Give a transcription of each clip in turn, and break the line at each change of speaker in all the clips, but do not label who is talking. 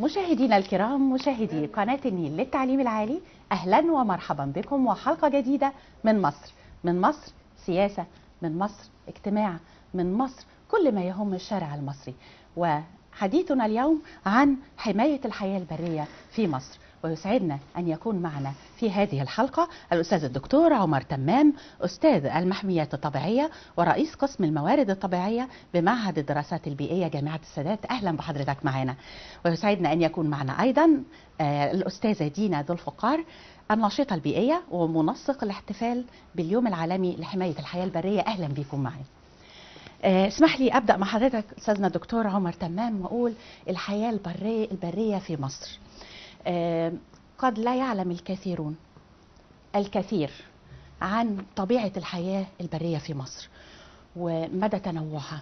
مشاهدينا الكرام مشاهدي قناة النيل للتعليم العالي أهلا ومرحبا بكم وحلقة جديدة من مصر من مصر سياسة من مصر اجتماع من مصر كل ما يهم الشارع المصري وحديثنا اليوم عن حماية الحياة البرية في مصر ويسعدنا أن يكون معنا في هذه الحلقة الأستاذ الدكتور عمر تمام أستاذ المحميات الطبيعية ورئيس قسم الموارد الطبيعية بمعهد الدراسات البيئية جامعة السادات أهلا بحضرتك معنا ويسعدنا أن يكون معنا أيضا آه، الأستاذة دينا ذو الفقار الناشطة البيئية ومنسق الاحتفال باليوم العالمي لحماية الحياة البرية أهلا بكم معي آه، اسمح لي ابدا مع حضرتك استاذنا الدكتور عمر تمام واقول الحياه البريه البريه في مصر آه، قد لا يعلم الكثيرون الكثير عن طبيعه الحياه البريه في مصر ومدى تنوعها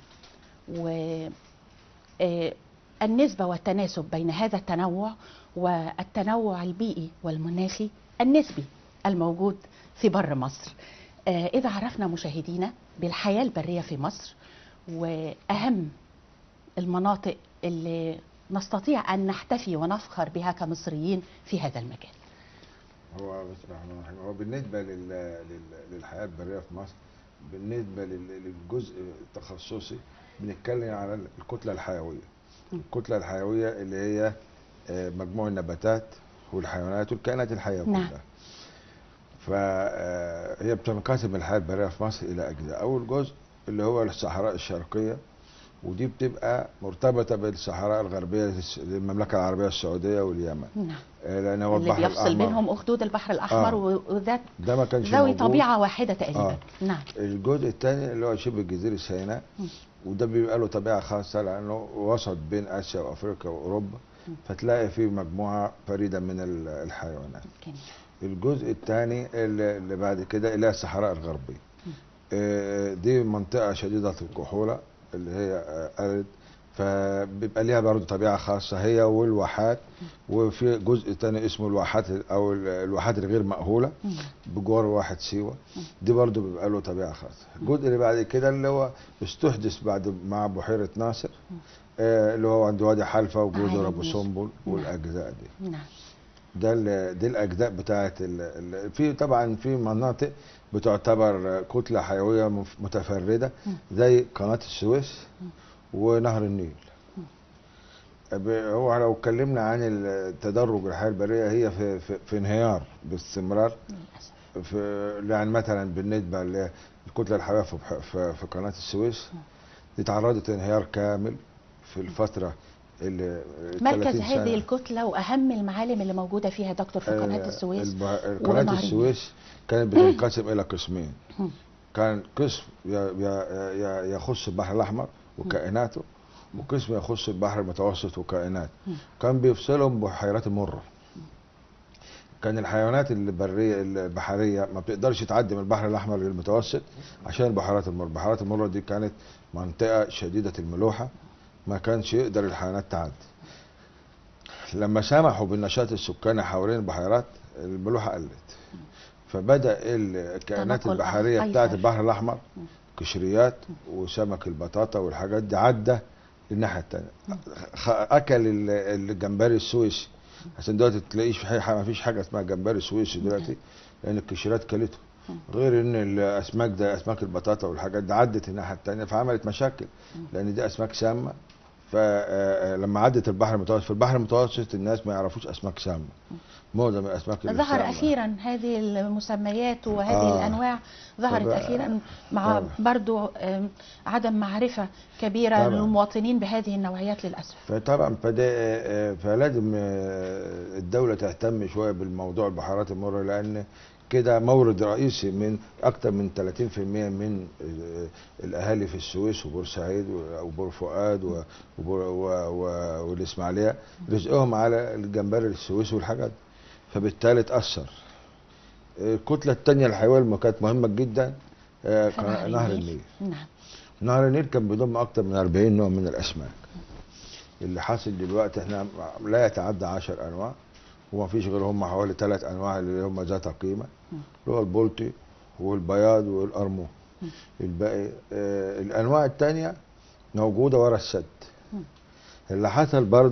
والنسبه والتناسب بين هذا التنوع والتنوع البيئي والمناخي النسبي الموجود في بر مصر آه، إذا عرفنا مشاهدينا بالحياة البرية في مصر وأهم المناطق اللي نستطيع أن نحتفي ونفخر بها كمصريين في هذا المجال
هو بسم الله الرحمن الرحيم هو بالنسبه لل... لل... للحياه البريه في مصر بالنسبه لل... للجزء التخصصي بنتكلم على الكتله الحيويه
م.
الكتله الحيويه اللي هي آه، مجموع النباتات والحيوانات والكائنات الحيه
نعم.
كلها فهي بتنقسم الحياه البريه في مصر الى اجزاء اول جزء اللي هو الصحراء الشرقيه ودي بتبقى مرتبطه بالصحراء الغربيه للس- للمملكه العربيه السعوديه واليمن
نعم
آه، لان هو
اللي
البحر
بيفصل
الأحمر
بينهم أخدود البحر الأحمر
آه.
و- وذات
ده ما كانش
ذوي
موجود.
طبيعة واحدة تقريبا
آه.
نعم
الجزء الثاني اللي هو شبه جزيرة سيناء
م.
وده بيبقى له طبيعة خاصة لأنه وسط بين آسيا وأفريقيا وأوروبا
م.
فتلاقي فيه مجموعة فريدة من ال- الحيوانات
جميل.
الجزء الثاني اللي اللي بعد كده اللي هي الصحراء الغربية
م.
آه، دي منطقة شديدة الكحولة اللي هي آه، أرد فبيبقى ليها برضه طبيعة خاصة هي والواحات وفي جزء تاني اسمه الواحات أو ال- الواحات الغير مأهولة
مم.
بجوار واحد سيوة دي برضه بيبقى له طبيعة خاصة الجزء اللي بعد كده اللي هو استحدث بعد مع بحيرة ناصر آه اللي هو عند وادي حلفة وجزر
عالم
أبو
ماشي.
سمبل
نعم.
والأجزاء دي
نعم
ده ال- دي الأجزاء بتاعت ال- ال- في طبعا في مناطق بتعتبر كتلة حيوية مف- متفردة
مم.
زي قناة السويس
مم.
ونهر النيل ب- هو لو اتكلمنا عن التدرج الحياة البرية هي في, في, في انهيار باستمرار
للأسف
في يعني مثلا بالنسبه للكتله الحيويه في, بح- في, في قناه السويس دي تعرضت انهيار كامل في الفتره اللي
مركز
30 سنة.
هذه الكتلة وأهم المعالم اللي موجودة فيها دكتور في قناة
آه،
السويس
الب- قناه
ونهر
السويس كانت بتنقسم الى قسمين
مم.
كان قسم ي- ي- ي- يخص البحر الاحمر وكائناته وقسم يخص البحر المتوسط وكائنات
مم.
كان بيفصلهم بحيرات المره كان الحيوانات البريه البحريه ما بتقدرش تعدي من البحر الاحمر للمتوسط عشان البحيرات المره البحيرات المره دي كانت منطقه شديده الملوحه ما كانش يقدر الحيوانات تعدي لما سمحوا بالنشاط السكاني حوالين البحيرات الملوحه قلت فبدا الكائنات
تنقل
البحريه
أيسر.
بتاعت البحر الاحمر
مم.
قشريات وسمك البطاطا والحاجات دي عدى للناحيه الثانيه اكل ال- الجمبري السويسي عشان دلوقتي تلاقيش في حاجه ما فيش حاجه اسمها جمبري سويسي دلوقتي لان القشريات كلته غير ان الاسماك ده اسماك البطاطا والحاجات دي عدت الناحيه الثانيه فعملت مشاكل لان دي اسماك سامه فلما عدت البحر المتوسط في البحر المتوسط الناس ما يعرفوش اسماك سامه معظم الاسماك اللي
ظهر
سامة.
أخيرا هذه المسميات وهذه
آه.
الأنواع ظهرت
طبعا.
أخيرا مع
طبعا.
برضو آم، عدم معرفة كبيرة
طبعا.
للمواطنين بهذه النوعيات للأسف
فطبعا فده آه، فلازم آه، الدولة تهتم شوية بالموضوع البحيرات المرة لأن كده مورد رئيسي من أكثر من 30% من آه، الأهالي في السويس وبورسعيد و- وبور فؤاد و- وبور- و- و- والإسماعيلية رزقهم على الجمبري السويسي والحاجات دي. فبالتالي اتأثر الكتلة الثانية الحيوية اللي كانت مهمة جدا آه،
في
كان نهر النيل
نعم
نهر النيل كان بيضم اكتر من 40 نوع من الاسماك اللي حاصل دلوقتي احنا لا يتعدى 10 انواع وما فيش غير هم حوالي ثلاث انواع اللي هم ذات قيمه اللي هو البلطي والبياض والقرموط
مم.
الباقي آه الانواع الثانيه موجوده ورا السد
مم.
اللي حصل برضه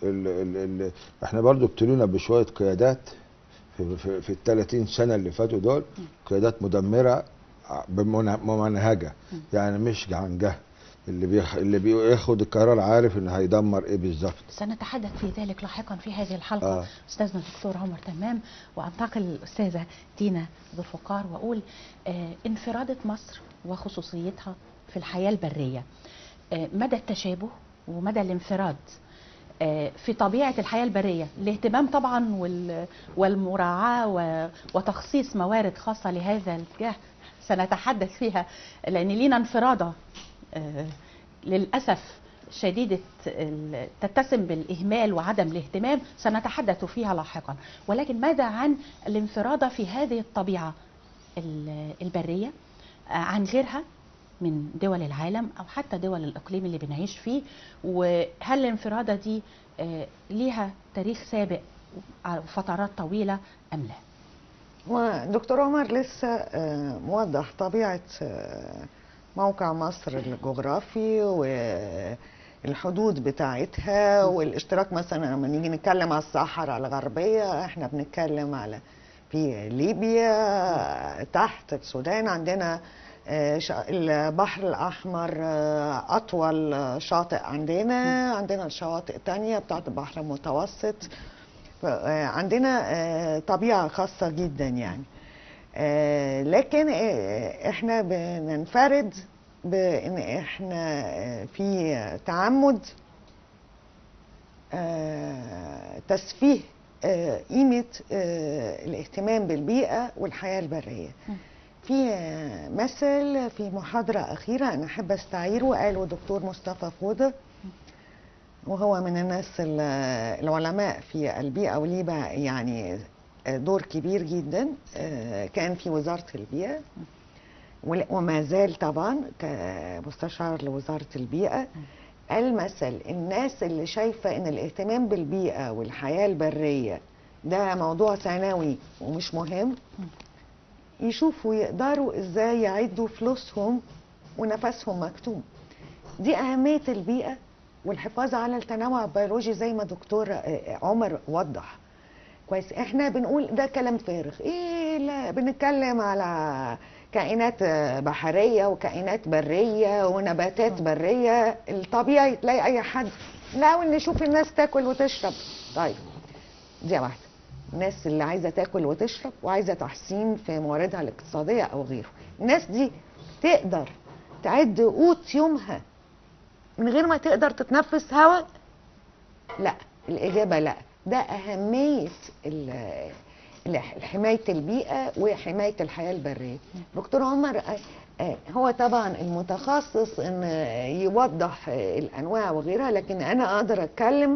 ال ال ال احنا برضو ابتلينا بشويه قيادات في, في, في ال 30 سنه اللي فاتوا دول قيادات مدمره ع- بمن- ممنهجه يعني مش عن جهل اللي بيخ اللي بياخد القرار عارف ان هيدمر ايه بالظبط
سنتحدث في ذلك لاحقا في هذه الحلقة
آه.
أستاذنا الدكتور عمر تمام وأنتقل للأستاذة دينا ذو الفقار وأقول آه انفرادة مصر وخصوصيتها في الحياة البرية آه مدى التشابه ومدى الانفراد آه في طبيعة الحياة البرية الاهتمام طبعا وال- والمراعاة و- وتخصيص موارد خاصة لهذا الاتجاه سنتحدث فيها لأن لينا انفرادة آه، للأسف شديدة ال- تتسم بالإهمال وعدم الاهتمام سنتحدث فيها لاحقا ولكن ماذا عن الانفرادة في هذه الطبيعة ال- البرية آه، عن غيرها من دول العالم أو حتى دول الإقليم اللي بنعيش فيه وهل الانفرادة دي آه، ليها تاريخ سابق على فترات طويلة أم لا؟
ودكتور عمر لسه آه، موضح طبيعة آه، موقع مصر الجغرافي والحدود بتاعتها والاشتراك مثلا لما نيجي نتكلم على الصحراء الغربية احنا بنتكلم على في ليبيا تحت السودان عندنا آه، شا- البحر الأحمر آه، أطول شاطئ عندنا عندنا شواطئ تانية بتاعت البحر المتوسط ف- آه، عندنا آه، طبيعة خاصة جدا يعني آه، لكن آه، احنا بننفرد بان احنا آه، في تعمد آه، تسفيه آه، قيمة آه، الاهتمام بالبيئة والحياة البرية في آه، مثل في محاضرة أخيرة أنا أحب أستعيره قاله دكتور مصطفى فودة وهو من الناس ال- العلماء في البيئة وليه بقى يعني دور كبير جدا آه، كان في وزارة البيئة ول- وما زال طبعا كمستشار لوزارة البيئة المثل الناس اللي شايفة ان الاهتمام بالبيئة والحياة البرية ده موضوع ثانوي ومش مهم يشوفوا يقدروا ازاي يعدوا فلوسهم ونفسهم مكتوم دي أهمية البيئة والحفاظ على التنوع البيولوجي زي ما دكتور آه، عمر وضح كويس احنا بنقول ده كلام فارغ ايه لا بنتكلم على كائنات آه، بحرية وكائنات برية ونباتات برية الطبيعي تلاقي اي حد لا نشوف الناس تاكل وتشرب طيب دي واحدة الناس اللي عايزة تاكل وتشرب وعايزة تحسين في مواردها الاقتصادية او غيره الناس دي تقدر تعد قوت يومها من غير ما تقدر تتنفس هواء لا الإجابة لا ده أهمية ال- ال- حماية البيئة وحماية الحياة البرية دكتور عمر آه، آه، هو طبعا المتخصص ان يوضح آه، الانواع وغيرها لكن انا اقدر اتكلم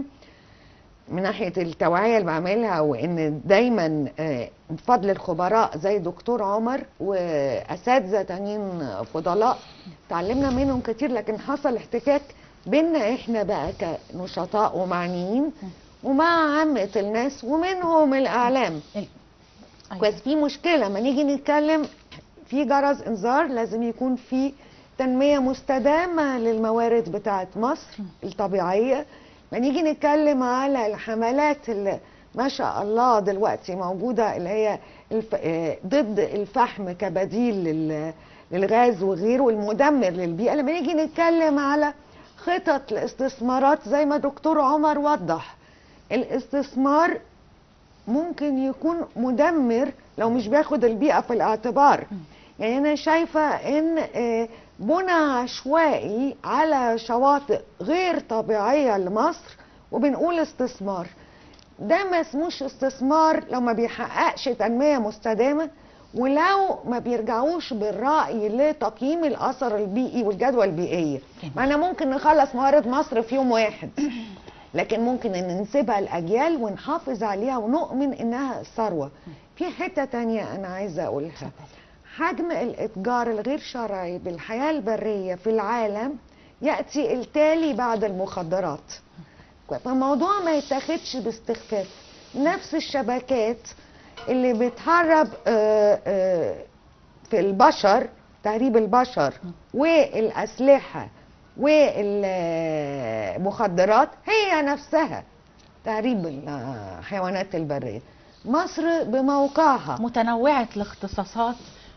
من ناحيه التوعيه اللي بعملها وان دايما آه، بفضل الخبراء زي دكتور عمر واساتذه تانيين فضلاء تعلمنا منهم كتير لكن حصل احتكاك بينا احنا بقى كنشطاء ومعنيين ومع عامه الناس ومنهم الاعلام
أيوة.
كويس في مشكله لما نيجي نتكلم في جرس انذار لازم يكون في تنميه مستدامه للموارد بتاعه مصر الطبيعيه ما نيجي نتكلم على الحملات اللي ما شاء الله دلوقتي موجوده اللي هي الف... آه، ضد الفحم كبديل لل... للغاز وغيره المدمر للبيئه لما نيجي نتكلم على خطط الاستثمارات زي ما دكتور عمر وضح الاستثمار ممكن يكون مدمر لو مش بياخد البيئة في الاعتبار يعني أنا شايفة إن آه، بنى عشوائي على شواطئ غير طبيعية لمصر وبنقول استثمار ده ما اسموش استثمار لو ما بيحققش تنمية مستدامة ولو ما بيرجعوش بالرأي لتقييم الأثر البيئي والجدوى البيئية ما أنا ممكن نخلص موارد مصر في يوم واحد لكن ممكن ان نسيبها الاجيال ونحافظ عليها ونؤمن انها ثروه في حته تانية انا عايزه اقولها حجم الاتجار الغير شرعي بالحياه البريه في العالم ياتي التالي بعد المخدرات فالموضوع ما يتاخدش باستخفاف نفس الشبكات اللي بتهرب آه، آه، في البشر تهريب البشر والاسلحه والمخدرات هي نفسها تهريب الحيوانات البريه مصر بموقعها
متنوعة الاختصاصات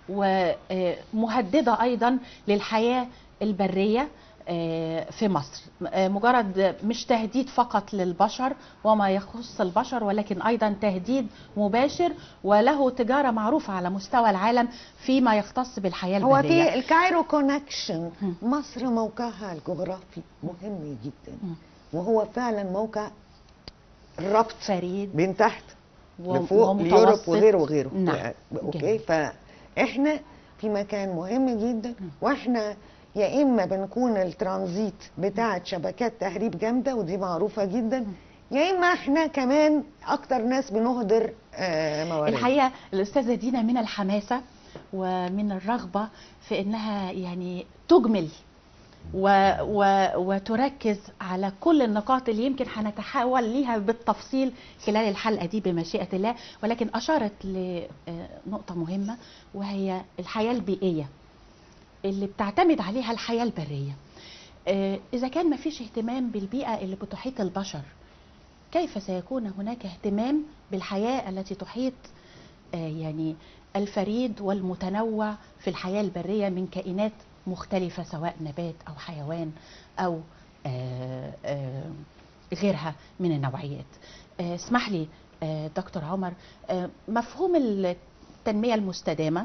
ومهددة أيضا للحياة البرية آه، في مصر آه، مجرد مش تهديد فقط للبشر وما يخص البشر ولكن أيضا تهديد مباشر وله تجارة معروفة على مستوى العالم فيما يختص بالحياة
هو
البرية
في الكايرو كونكشن
مم.
مصر موقعها الجغرافي مهم جدا
مم.
وهو فعلا موقع الربط
فريد
بين تحت
و-
لفوق
ومتوسط.
ليوروب وغيره وغيره
نعم.
يعني اوكي
جميل.
فاحنا في مكان مهم جدا واحنا يا اما بنكون الترانزيت بتاعه شبكات تهريب جامده ودي معروفه جدا يا اما احنا كمان اكتر ناس بنهدر آه، موارد
الحقيقه الاستاذه دينا من الحماسه ومن الرغبه في انها يعني تجمل و و وتركز على كل النقاط اللي يمكن هنتحول ليها بالتفصيل خلال الحلقه دي بمشيئه الله ولكن اشارت لنقطه مهمه وهي الحياه البيئيه اللي بتعتمد عليها الحياه البريه آه، اذا كان ما فيش اهتمام بالبيئه اللي بتحيط البشر كيف سيكون هناك اهتمام بالحياه التي تحيط آه، يعني الفريد والمتنوع في الحياه البريه من كائنات مختلفه سواء نبات او حيوان او آه، آه، غيرها من النوعيات آه، اسمح لي آه، دكتور عمر آه، مفهوم التنميه المستدامه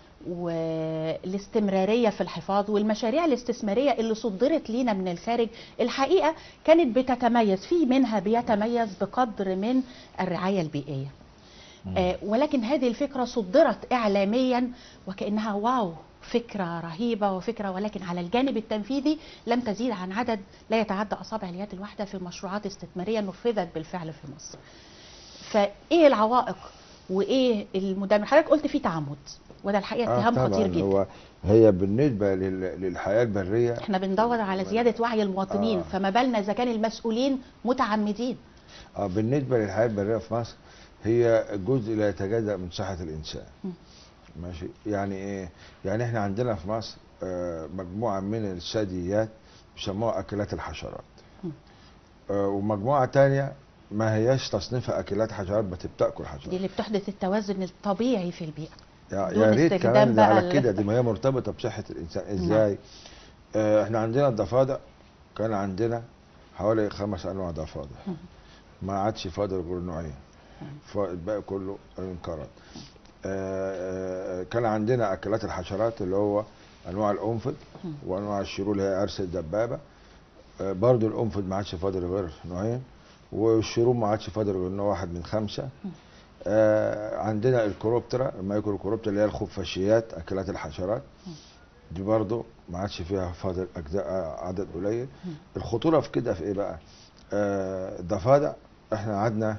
والاستمراريه في الحفاظ والمشاريع الاستثماريه اللي صدرت لينا من الخارج الحقيقه كانت بتتميز في منها بيتميز بقدر من الرعايه البيئيه آه، ولكن هذه الفكره صدرت اعلاميا وكانها واو فكره رهيبه وفكره ولكن على الجانب التنفيذي لم تزيد عن عدد لا يتعدى اصابع اليد الواحده في مشروعات استثماريه نفذت بالفعل في مصر. فايه العوائق وايه المدامر حضرتك قلت في تعمد وده الحقيقه
آه
اتهام
طبعا
خطير جدا
هو هي بالنسبه لل- للحياه البريه
احنا بندور على زياده وعي المواطنين
آه.
فما بالنا اذا كان المسؤولين متعمدين
اه بالنسبه للحياه البريه في مصر هي جزء لا يتجزا من صحه الانسان
م.
ماشي يعني ايه يعني احنا عندنا في مصر آه، مجموعه من الثدييات بيسموها اكلات الحشرات
م.
آه، ومجموعه تانية ما هياش تصنيفها اكلات حشرات بس بتاكل
دي
حشرات
اللي بتحدث التوازن الطبيعي في البيئه
يا
دون
يا ريت
استخدام
كمان ده
بقى
على
ال-
كده دي ما هي مرتبطه بصحه الانسان ازاي آه احنا عندنا الضفادع كان عندنا حوالي خمس انواع ضفادع
مم.
ما عادش فاضل غير نوعين
مم.
فالباقي كله انقرض آه، آه، كان عندنا اكلات الحشرات اللي هو انواع القنفذ
مم.
وانواع الشرور اللي هي عرس الدبابه آه، برضو القنفذ ما عادش فاضل غير نوعين والشروم ما عادش فاضل غير نوع واحد من خمسه
مم.
آه، عندنا الكروبترا المايكرو كروبترا اللي هي الخفاشيات اكلات الحشرات
مم.
دي برضو ما عادش فيها فاضل اجزاء آه، عدد قليل
مم.
الخطوره في كده في ايه بقى آه، الضفادع احنا قعدنا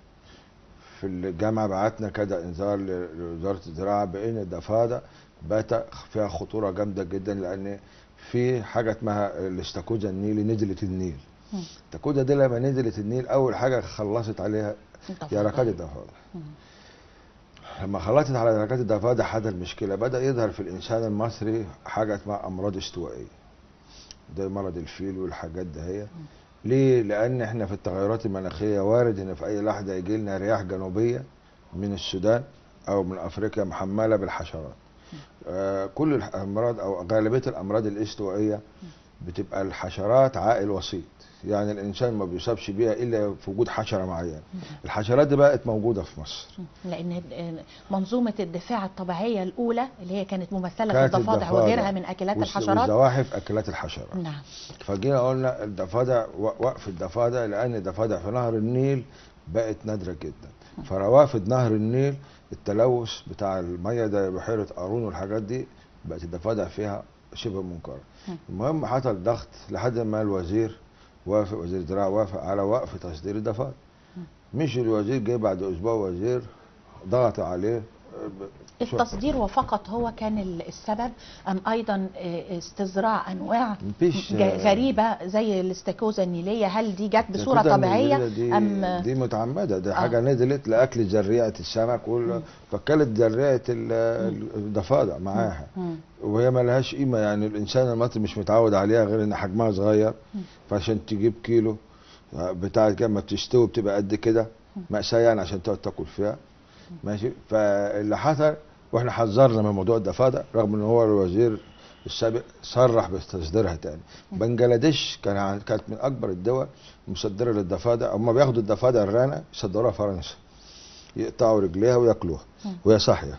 في الجامعه بعتنا كده انذار ل- لوزاره الزراعه بان الضفادع بات فيها خطوره جامده جدا لان في حاجه اسمها الاستاكوزا النيلي نزلت النيل
مم.
الاستاكوزا دي لما نزلت النيل اول حاجه خلصت عليها
الضفادع.
يرقات الضفادع
مم.
لما خلطت على يرقات الضفادع حدث مشكله بدا يظهر في الانسان المصري حاجه اسمها امراض استوائيه زي مرض الفيل والحاجات ده هي ليه لان احنا في التغيرات المناخيه وارد ان في اي لحظه يجي لنا رياح جنوبيه من السودان او من افريقيا محمله بالحشرات آه كل الامراض او غالبيه الامراض الاستوائيه بتبقى الحشرات عائل وسيط يعني الانسان ما بيصابش بيها الا في وجود حشره معينه الحشرات دي بقت موجوده في مصر
لان منظومه الدفاع الطبيعيه الاولى اللي هي كانت ممثله في
كانت
الضفادع
الضفادع
وغيرها من اكلات
والس-
الحشرات
والزواحف اكلات الحشرات
نعم
فجينا قلنا الضفادع و- وقف الضفادع لان الضفادع في نهر النيل بقت نادره جدا فروافد نهر النيل التلوث بتاع الميه ده بحيره قارون والحاجات دي بقت الضفادع فيها شبه منقرض
مم.
المهم حصل ضغط لحد ما الوزير وافق وزير الزراعه وافق على وقف تصدير الضفادع مش الوزير جه بعد اسبوع وزير ضغط عليه ب- شو-
التصدير وفقط هو كان ال- السبب ام ايضا آه، استزراع انواع
مفيش
ج- غريبه زي الاستاكوزا النيليه هل دي جت بصوره
الكتل
طبيعيه
النيلية دي
ام
دي متعمده دي
آه.
حاجه نزلت لاكل ذريعه السمك وال- فكلت ذريعه ال- الضفادع معاها
مم.
وهي ما لهاش قيمه يعني الانسان المصري مش متعود عليها غير ان حجمها صغير
مم.
فعشان تجيب كيلو بتاعت كده ما بتستوي بتبقى قد كده مأساة يعني عشان تقعد تاكل فيها ماشي فاللي حصل واحنا حذرنا من موضوع الضفادع رغم ان هو الوزير السابق صرح بتصديرها تاني بنجلاديش كان عن- كانت من اكبر الدول مصدره للضفادع هم بياخدوا الضفادع الرانه يصدروها فرنسا يقطعوا رجليها وياكلوها وهي صاحيه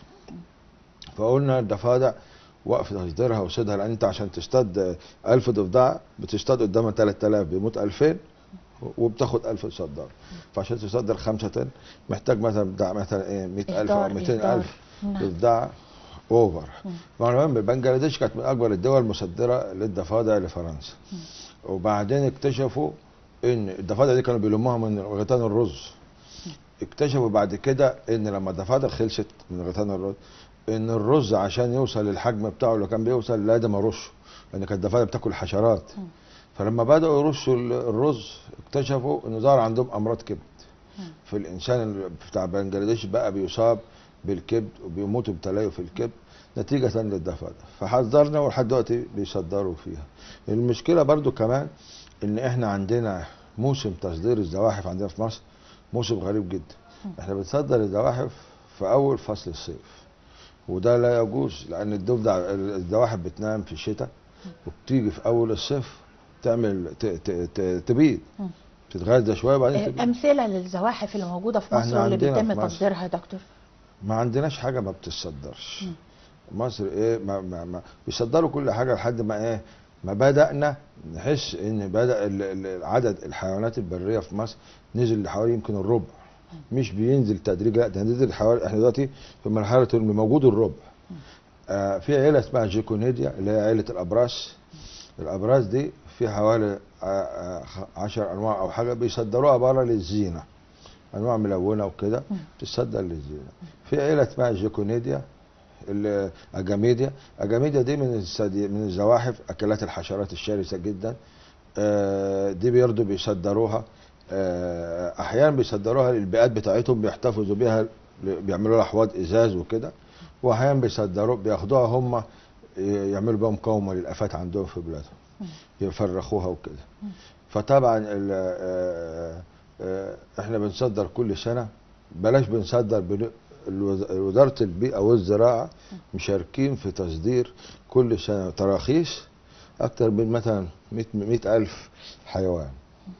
فقلنا الضفادع وقف تصديرها وصيدها لان انت عشان تصطاد 1000 ضفدعه بتصطاد قدامها 3000 بيموت 2000 وبتاخد 1000 تصدر فعشان تصدر 5 طن محتاج مثلا بتاع مثلا ايه 100000 او
إهدار،
200000
نعم.
ضفدعه اوفر المهم بنجلاديش كانت من اكبر الدول المصدره للضفادع لفرنسا وبعدين اكتشفوا ان الضفادع دي كانوا بيلموها من غيطان الرز اكتشفوا بعد كده ان لما الضفادع خلصت من غيطان الرز ان الرز عشان يوصل للحجم بتاعه اللي كان بيوصل لازم ارشه لان كانت الضفادع بتاكل حشرات فلما بداوا يرشوا ال- الرز اكتشفوا انه ظهر عندهم امراض كبد في الانسان اللي بتاع بنجلاديش بقى بيصاب بالكبد وبيموتوا بتليف الكبد نتيجة للضفادع فحذرنا ولحد دلوقتي بيصدروا فيها المشكلة برضو كمان ان احنا عندنا موسم تصدير الزواحف عندنا في مصر موسم غريب جدا احنا بنصدر الزواحف في اول فصل الصيف وده لا يجوز لان الضفدع الزواحف بتنام في الشتاء وبتيجي في اول الصيف تعمل ت- ت- ت- تبيض
مم.
تتغذى شويه وبعدين
آه،
تبيض
امثله للزواحف اللي موجوده في
إحنا
مصر واللي
عندنا
بيتم
في مصر.
تصديرها يا دكتور
ما عندناش حاجه ما بتتصدرش مصر ايه ما ما ما بيصدروا كل حاجه لحد ما ايه ما بدانا نحس ان بدا ال- ال- عدد الحيوانات البريه في مصر نزل لحوالي يمكن الربع مش بينزل تدريجي لا ده نزل حوالي احنا دلوقتي في مرحله اللي موجود الربع آه في عيله اسمها جيكونيديا اللي هي عيله الابراس الابراس دي في حوالي آه، آه، خ- عشر انواع او حاجه بيصدروها بره للزينه انواع ملونه وكده بتصدر للزينه في عيله اسمها جيكونيديا ال- اجاميديا اجاميديا دي من الثدي- من الزواحف اكلات الحشرات الشرسه جدا آه، دي برضه بيصدروها آه، احيانا بيصدروها للبيئات بتاعتهم بيحتفظوا بيها ل- بيعملوا لها حواض ازاز وكده واحيانا بيصدروا بياخدوها هم ي- يعملوا بها مقاومه للافات عندهم في بلادهم يفرخوها وكده فطبعا ال- آه، آه، احنا بنصدر كل سنه بلاش بنصدر بن- الوز- وزاره البيئه والزراعه مشاركين في تصدير كل سنه تراخيص اكتر من مثلا 100 100 الف حيوان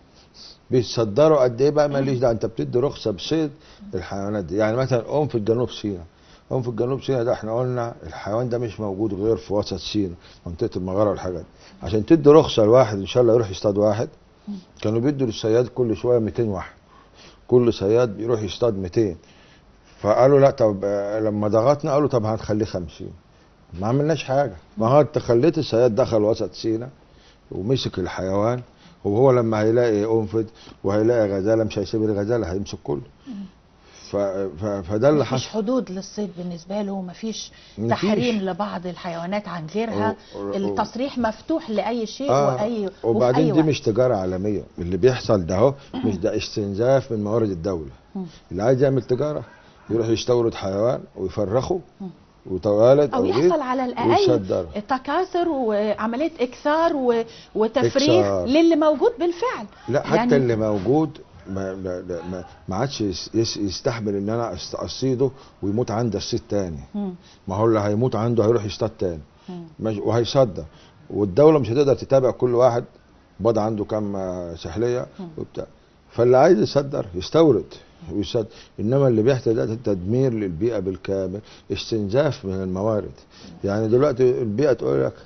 بيتصدروا قد ايه بقى ماليش دعوه انت بتدي رخصه بصيد الحيوانات دي يعني مثلا قوم في الجنوب سيناء قوم في الجنوب سيناء ده احنا قلنا الحيوان ده مش موجود غير في وسط سيناء منطقه المغاره والحاجات دي. عشان تدي رخصه لواحد ان شاء الله يروح يصطاد واحد كانوا بيدوا للصياد كل شويه 200 واحد كل صياد بيروح يصطاد 200 فقالوا لا طب آه، لما ضغطنا قالوا طب هنخليه 50 ما عملناش حاجه ما هو انت خليت الصياد دخل وسط سينا ومسك الحيوان وهو لما هيلاقي انفد وهيلاقي غزاله مش هيسيب الغزاله هيمسك كله ف... ف... فده اللي
مفيش
حصل
حدود للصيد بالنسبه له مفيش
مفيش.
تحريم لبعض الحيوانات عن غيرها
و- و-
التصريح مفتوح لاي شيء
آه،
واي وفي
وبعدين
أي
دي
وقت.
مش تجاره عالميه اللي بيحصل ده اهو مش ده استنزاف من موارد الدوله اللي عايز يعمل تجاره يروح يستورد حيوان ويفرخه وتوالد
او
بيض
يحصل على الاقل
ويصدره
تكاثر وعمليه اكثار و- وتفريغ
إكثار.
للي موجود بالفعل
لا حتى
يعني-
اللي موجود ما لا لا ما, ما عادش يس- يس- يستحمل ان انا أص- اصيده ويموت عند الصيد تاني
مم.
ما هو اللي هيموت عنده هيروح يصطاد تاني
مم.
ماشي وهيصدر والدوله مش هتقدر تتابع كل واحد بضع عنده كام آه، سحليه وبتاع فاللي عايز يصدر يستورد ويصدر انما اللي بيحصل ده تدمير للبيئه بالكامل استنزاف من الموارد يعني دلوقتي البيئه تقول لك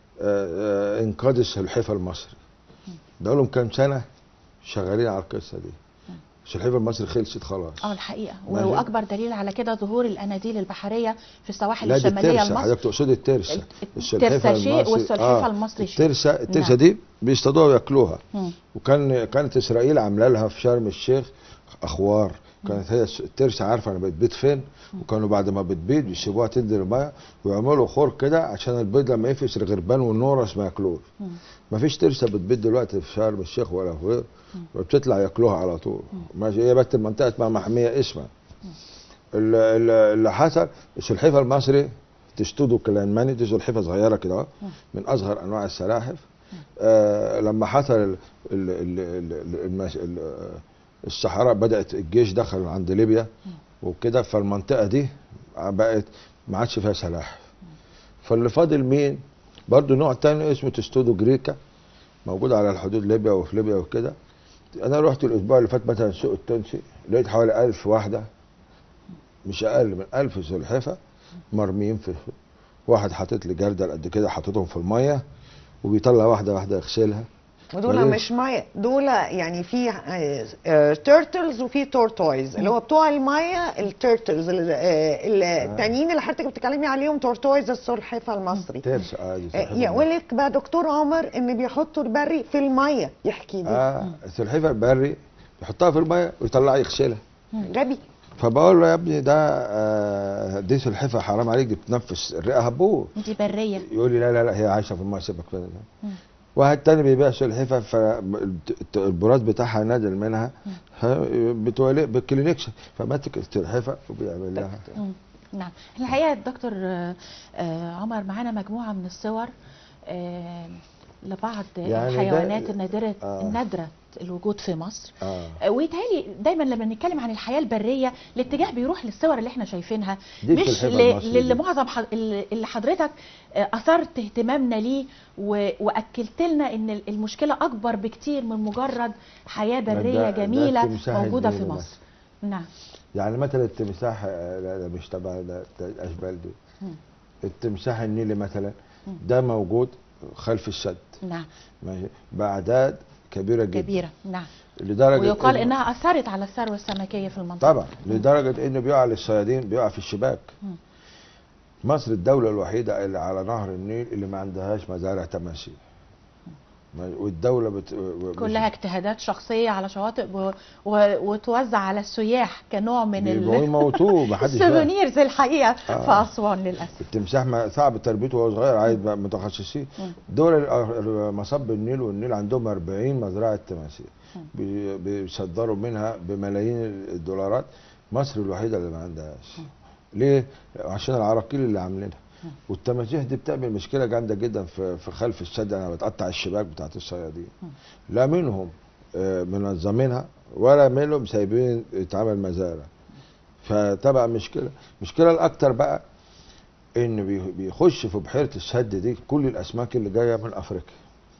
آه، آه، انقاذ السلحفاه المصري ده لهم كام سنه شغالين على القصه دي السلحفاه المصري خلصت خلاص
اه الحقيقه
ماشي.
واكبر دليل على كده ظهور الاناديل البحريه في السواحل
لا دي
الشماليه
الترسه
لمصر
حضرتك تقصدي الترسه
الت- الترسة شيء والسلحفاة المصري شيء.
الترسه الترسه
نعم.
دي بيصطادوها وياكلوها
مم.
وكان كانت اسرائيل عامله لها في شرم الشيخ اخوار كانت هي الترسه عارفه انا بتبيض فين وكانوا بعد ما بتبيض يسيبوها تنزل الميه ويعملوا خور كده عشان البيض لما يفقس الغربان والنورس ما ياكلوش مفيش ترسه بتبيض دلوقتي في شرم الشيخ ولا في غيره بتطلع ياكلوها على طول ماشي هي بس المنطقه اسمها محميه اسمها ال- ال- اللي حصل السلحفاه المصري تشتدوا كلانماني دي سلحفاه صغيره كده أهو، من اصغر انواع السلاحف آه لما حصل ال- ال- ال- ال- المس- ال- الصحراء بدات الجيش دخل عند ليبيا وكده فالمنطقه دي بقت ما عادش فيها سلاح فاللي فاضل مين برضو نوع تاني اسمه تستودو جريكا موجود على الحدود ليبيا وفي ليبيا وكده انا رحت الاسبوع اللي فات مثلا السوق التونسي لقيت حوالي ألف واحده مش اقل من ألف سلحفه مرميين في واحد حاطط لي جردل قد كده حاططهم في الميه وبيطلع واحده واحده يغسلها
ودول
ملوش.
مش ميه دول يعني في تيرتلز وفي تورتويز اللي هو بتوع الميه التيرتلز التانيين اللي حضرتك بتتكلمي عليهم تورتويز السلحفاه المصري
ترس عادي
آه،
سلحفاة
يقول لك بقى دكتور عمر ان بيحطوا البري في الميه يحكي لي
اه السلحفاه البري يحطها في الميه ويطلعها يغسلها
غبي
فبقول له يا ابني ده آه دي سلحفاه حرام عليك دي بتنفس الرئه هبوه
دي بريه
يقول لي لا لا لا هي عايشه في الميه سيبك منها واحد تاني بيبيع سلحفاه فالبراز بتاعها نازل منها ها، بتولي بالكلينكس فماسك السلحفاه وبيعمل لها
مم. نعم الحقيقه الدكتور آه، آه، عمر معانا مجموعه من الصور آه، لبعض
يعني ده-
الحيوانات النادره
آه.
النادره الوجود في مصر
اه
آه، ويتهيألي دايما لما نتكلم عن الحياه البريه الاتجاه بيروح للصور اللي احنا شايفينها
دي
مش
السلحفاة
ل-
المصري دي.
للي معظم ح- اللي اللي حضرتك آه، اثرت اهتمامنا ليه و- واكدت لنا ان ال- المشكله اكبر بكتير من مجرد حياه
ده-
بريه
ده
جميله
التمساح
موجوده في
النيلي
مصر نعم
يعني مثلا التمساح آه، لا لا مش تبع ده- ده الاشبال دي
مم.
التمساح النيلي مثلا
مم.
ده موجود خلف السد
نعم
ماشي باعداد كبيره جدا
كبيره نعم
لدرجه
ويقال
إنه-
انها اثرت على الثروه السمكيه في المنطقه
طبعا لدرجه انه بيقع للصيادين بيقع في الشباك
مم.
مصر الدوله الوحيده اللي على نهر النيل اللي ما عندهاش مزارع تماسيح والدوله بت...
كلها اجتهادات شخصيه على شواطئ و... و... وتوزع على السياح كنوع من
بيبقوا
ال...
يموتوه ما حدش فاهم.
السوفونيرز الحقيقه
آه.
في اسوان للاسف
التمساح ما صعب تربيته وهو صغير عايز بقى متخصصين
مم.
دول ال- ال- مصب النيل والنيل عندهم 40 مزرعه تماسيح
مم.
بي- بيصدروا منها بملايين الدولارات مصر الوحيده اللي ما عندهاش ليه؟ عشان العراقيل اللي عاملينها
مم.
والتماسيح دي بتعمل مشكله جامده جدا في في خلف السد انا بتقطع الشباك بتاعت الصيادين
مم.
لا منهم آه، منظمينها ولا منهم سايبين يتعمل مزارع فتبقى مشكله المشكله الاكتر بقى ان بي- بيخش في بحيره السد دي كل الاسماك اللي جايه من افريقيا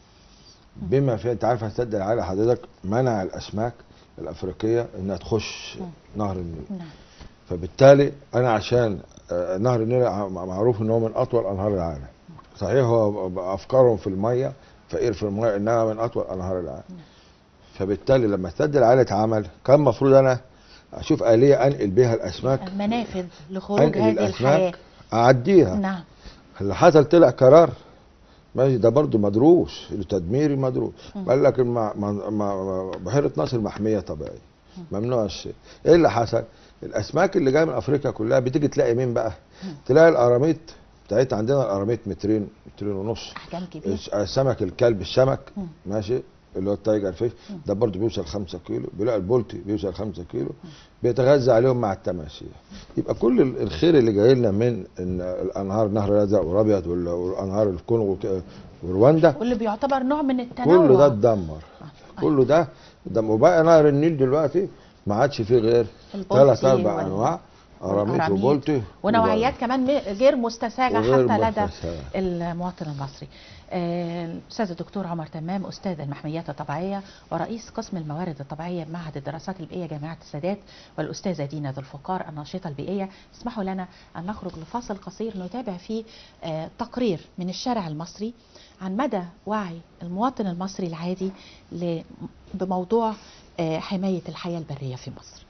بما فيها انت عارف السد العالي حضرتك منع الاسماك الافريقيه انها تخش
مم.
نهر النيل
نعم
فبالتالي انا عشان آه، نهر النيل ع- معروف ان هو من اطول انهار العالم صحيح هو ب- افكارهم في الميه فقير في الميه انها من اطول انهار العالم فبالتالي لما السد العالي اتعمل كان المفروض انا اشوف اليه انقل بيها الاسماك
منافذ لخروج
انقل
هذه الحياه
الاسماك اعديها
نعم
اللي حصل طلع قرار ماشي ده برضه مدروس التدميري مدروس
مم.
قال لك المع... ما... ما... بحيره ناصر محميه طبيعيه ممنوع الشيء ايه اللي حصل الاسماك اللي جايه من افريقيا كلها بتيجي تلاقي مين بقى تلاقي القراميط بتاعتنا عندنا القراميط مترين مترين ونص
احجام كبيره
الس- السمك الكلب السمك
مم.
ماشي اللي هو التايجر فيش ده برضه بيوصل 5 كيلو بيلاقي البولتي بيوصل 5 كيلو بيتغذى عليهم مع التماسيح يبقى كل ال- الخير اللي جاي لنا من إن الانهار نهر الازرق والابيض وال- والانهار الكونغو وك- ورواندا
واللي بيعتبر نوع من التنوع
كله ده اتدمر
آه.
كله ده اتدمر وبقى نهر النيل دلوقتي ما عادش فيه غير
البولتي
ثلاث اربع
وال-
انواع قراميط
والقراميط.
وبولتي
ونوعيات كمان م- غير مستساغه
وغير
حتى لدى
مستساغة.
المواطن المصري. آه، الاستاذ الدكتور عمر تمام استاذ المحميات الطبيعيه ورئيس قسم الموارد الطبيعيه بمعهد الدراسات البيئيه جامعه السادات والاستاذه دينا ذو الفقار الناشطه البيئيه اسمحوا لنا ان نخرج لفاصل قصير نتابع فيه آه، تقرير من الشارع المصري عن مدى وعي المواطن المصري العادي ل- بموضوع آه، حمايه الحياه البريه في مصر.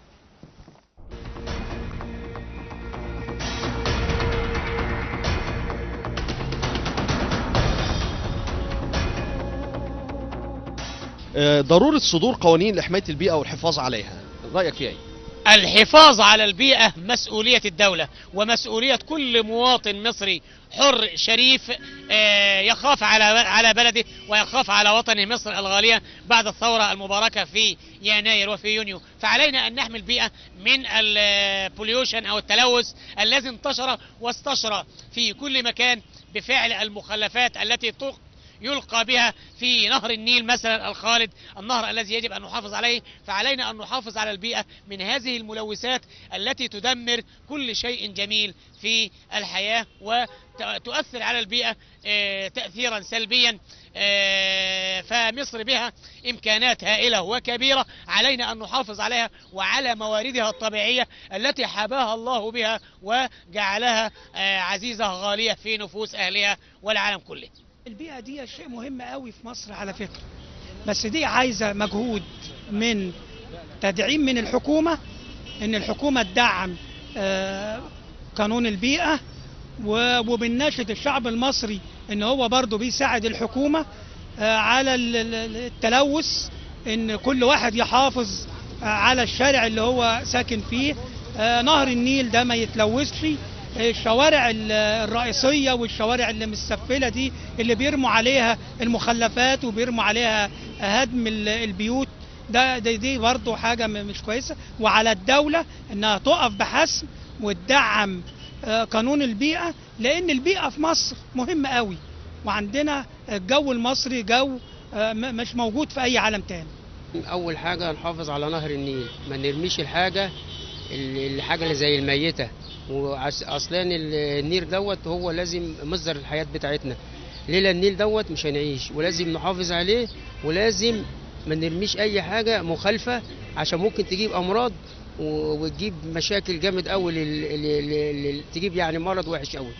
آه، ضرورة صدور قوانين لحماية البيئة والحفاظ عليها رأيك فيها ايه؟
الحفاظ على البيئة مسؤولية الدولة ومسؤولية كل مواطن مصري حر شريف آه، يخاف على على بلده ويخاف على وطنه مصر الغالية بعد الثورة المباركة في يناير وفي يونيو فعلينا أن نحمي البيئة من البوليوشن أو التلوث الذي انتشر واستشرى في كل مكان بفعل المخلفات التي تق- يلقى بها في نهر النيل مثلا الخالد النهر الذي يجب أن نحافظ عليه فعلينا أن نحافظ على البيئة من هذه الملوثات التي تدمر كل شيء جميل في الحياة وتؤثر على البيئة آه، تأثيرا سلبيا آه، فمصر بها إمكانات هائلة وكبيرة علينا أن نحافظ عليها وعلى مواردها الطبيعية التي حباها الله بها وجعلها آه، عزيزة غالية في نفوس أهلها والعالم كله
البيئة دي شيء مهم قوي في مصر على فكرة بس دي عايزة مجهود من تدعيم من الحكومة ان الحكومة تدعم آه، قانون البيئة و- وبنناشد الشعب المصري ان هو برضه بيساعد الحكومة آه، على ال- ال- التلوث ان كل واحد يحافظ آه، على الشارع اللي هو ساكن فيه آه، نهر النيل ده ما يتلوثش الشوارع ال- الرئيسية والشوارع اللي مستفلة دي اللي بيرموا عليها المخلفات وبيرموا عليها هدم ال- البيوت ده دي, دي برضه حاجة م- مش كويسة وعلى الدولة انها تقف بحسم وتدعم آه، قانون البيئة لان البيئة في مصر مهمة قوي وعندنا الجو المصري جو آه، م- مش موجود في اي عالم تاني
اول حاجه نحافظ على نهر النيل ما نرميش الحاجه ال- الحاجه اللي زي الميته واصلا النيل دوت هو لازم مصدر الحياه بتاعتنا ليلة النيل دوت مش هنعيش ولازم نحافظ عليه ولازم ما نرميش اي حاجه مخالفه عشان ممكن تجيب امراض و- وتجيب مشاكل جامد قوي لل... لل... لل... تجيب يعني مرض وحش قوي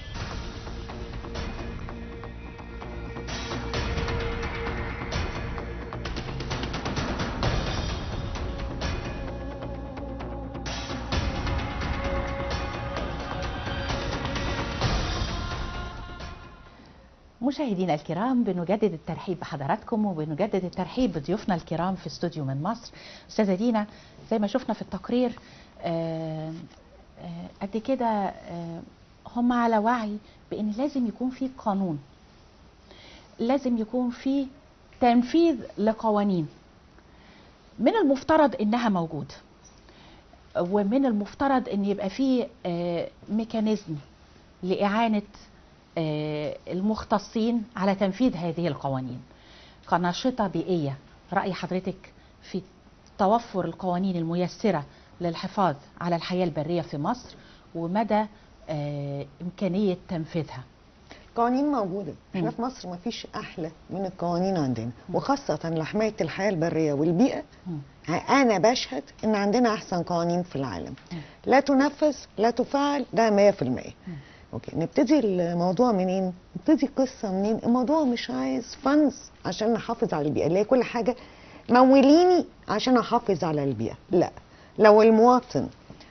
مشاهدينا الكرام بنجدد الترحيب بحضراتكم وبنجدد الترحيب بضيوفنا الكرام في استوديو من مصر استاذه دينا زي ما شفنا في التقرير آه، آه، قد كده آه، هم على وعي بان لازم يكون في قانون لازم يكون في تنفيذ لقوانين من المفترض انها موجوده ومن المفترض ان يبقى في آه، ميكانيزم لاعانه آه، المختصين على تنفيذ هذه القوانين كناشطة بيئية رأي حضرتك في توفر القوانين الميسرة للحفاظ على الحياة البرية في مصر ومدى آه، إمكانية تنفيذها
قوانين موجودة احنا
مم.
في مصر ما فيش أحلى من القوانين عندنا وخاصة لحماية الحياة البرية والبيئة
مم.
أنا بشهد إن عندنا أحسن قوانين في العالم لا تنفذ لا تفعل ده 100% اوكي نبتدي الموضوع منين نبتدي القصه منين الموضوع مش عايز فنز عشان نحافظ على البيئه اللي هي كل حاجه موليني عشان احافظ على البيئه لا لو المواطن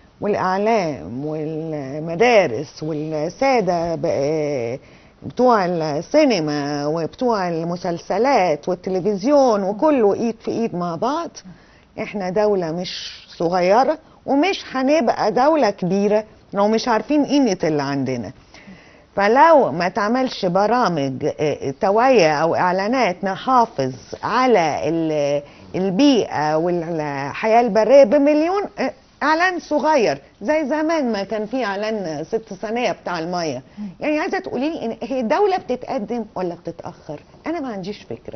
والاعلام والمدارس والساده ب- بتوع السينما وبتوع المسلسلات والتلفزيون وكله ايد في ايد مع بعض احنا دولة مش صغيرة ومش هنبقى دولة كبيرة لو مش عارفين قيمة اللي عندنا فلو ما تعملش برامج آه، توعية أو إعلانات نحافظ على ال- البيئة والحياة البرية بمليون آه، إعلان صغير زي زمان ما كان في إعلان ست ثانية بتاع المية يعني عايزة تقولي لي إن هي الدولة بتتقدم ولا بتتأخر أنا ما عنديش فكرة